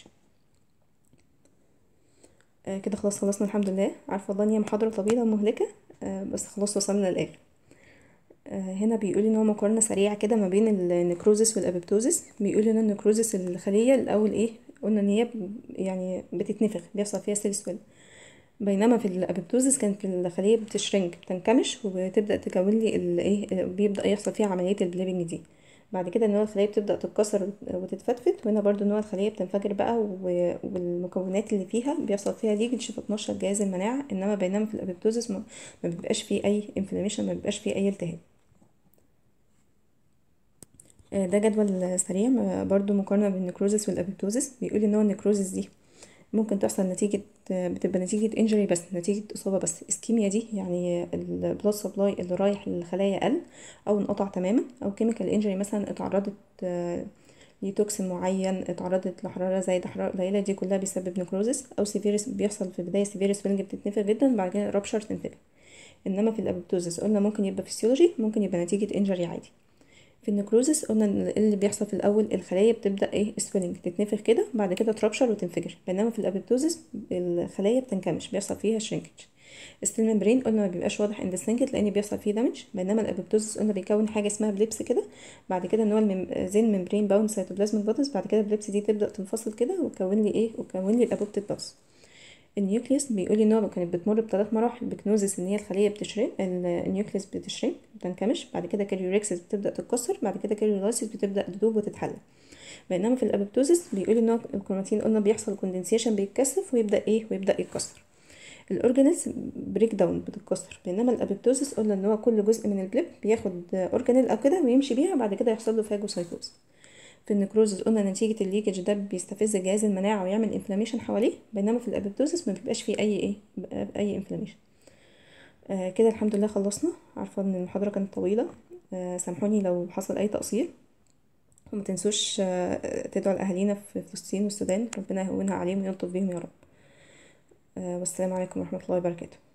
آه كده خلاص خلصنا الحمد لله عارفه والله ان هي محاضره طويله ومهلكه آه بس خلاص وصلنا للاخر آه هنا بيقول ان هو مقارنه سريعه كده ما بين النكروزس والابيبتوزس بيقول ان النكروزس الخليه الاول ايه قلنا ان هي يعني بتتنفخ بيحصل فيها سيل سويل بينما في الابيبتوزس كانت الخليه بتشرنك بتنكمش وتبدا تكون لي الايه بيبدا يحصل فيها عمليه البليبنج دي بعد كده ان هو الخليه بتبدا تتكسر وتتفتفت وهنا برضو ان هو الخليه بتنفجر بقى والمكونات اللي فيها بيحصل فيها ليجج فتنشط جهاز المناعه انما بينما في الابيبتوزس ما بيبقاش فيه اي انفلاميشن ما بيبقاش فيه اي التهاب ده جدول سريع برضو مقارنة بين النكروزس والابيبتوزس بيقول ان هو النكروزس دي ممكن تحصل نتيجة بتبقى نتيجة انجري بس نتيجة اصابة بس اسكيميا دي يعني البلاد سبلاي اللي رايح للخلايا قل او انقطع تماما او كيميكال انجري مثلا اتعرضت لتوكسين معين اتعرضت لحرارة زايدة حرارة قليلة دي كلها بيسبب نكروزس او سيفيرس بيحصل في البداية سيفيرس فيلنج بتتنفخ جدا بعد كده رابشر تنفجر انما في الابيبتوزس قلنا ممكن يبقى فيسيولوجي ممكن يبقى نتيجة انجري عادي في النكروزس قلنا ان اللي بيحصل في الاول الخلايا بتبدا ايه سويلنج تتنفخ كده بعد كده ترابشر وتنفجر بينما في الابيبتوزس الخلايا بتنكمش بيحصل فيها شرينكج الستيل ممبرين قلنا ما بيبقاش واضح عند السنكت لان بيحصل فيه دامج بينما الابيبتوزس قلنا بيكون حاجه اسمها بليبس كده بعد كده ان هو المم... زي الممبرين باوند سيتوبلازميك بادز بعد كده البليبس دي تبدا تنفصل كده وتكون لي ايه وتكون لي الابوبتيك بادز النيوكليوس بيقول ان هو كانت بتمر بثلاث مراحل بكنوزس ان هي الخليه بتشرق النيوكليوس بتشرق بتنكمش بعد كده كاريوريكسس بتبدا تتكسر بعد كده كاريولايسيس بتبدا تدوب وتتحلل بينما في الابيبتوزس بيقول ان الكروماتين قلنا بيحصل كوندنسيشن بيتكثف ويبدا ايه ويبدا يتكسر الاورجانيز بريك داون بتتكسر بينما الابيبتوزس قلنا ان هو كل جزء من البليب بياخد اورجانيل او كده ويمشي بيها بعد كده يحصل له فاجوسايتوز في النكروزس قلنا نتيجة الليكج ده بيستفز جهاز المناعة ويعمل انفلاميشن حواليه بينما في الابيبتوزس ما بيبقاش فيه اي ايه اي انفلاميشن آه كده الحمد لله خلصنا عارفة ان المحاضرة كانت طويلة آه سامحوني لو حصل اي تقصير وما تنسوش آه تدعوا لاهالينا في فلسطين والسودان ربنا يهونها عليهم ويلطف بيهم يا رب آه والسلام عليكم ورحمة الله وبركاته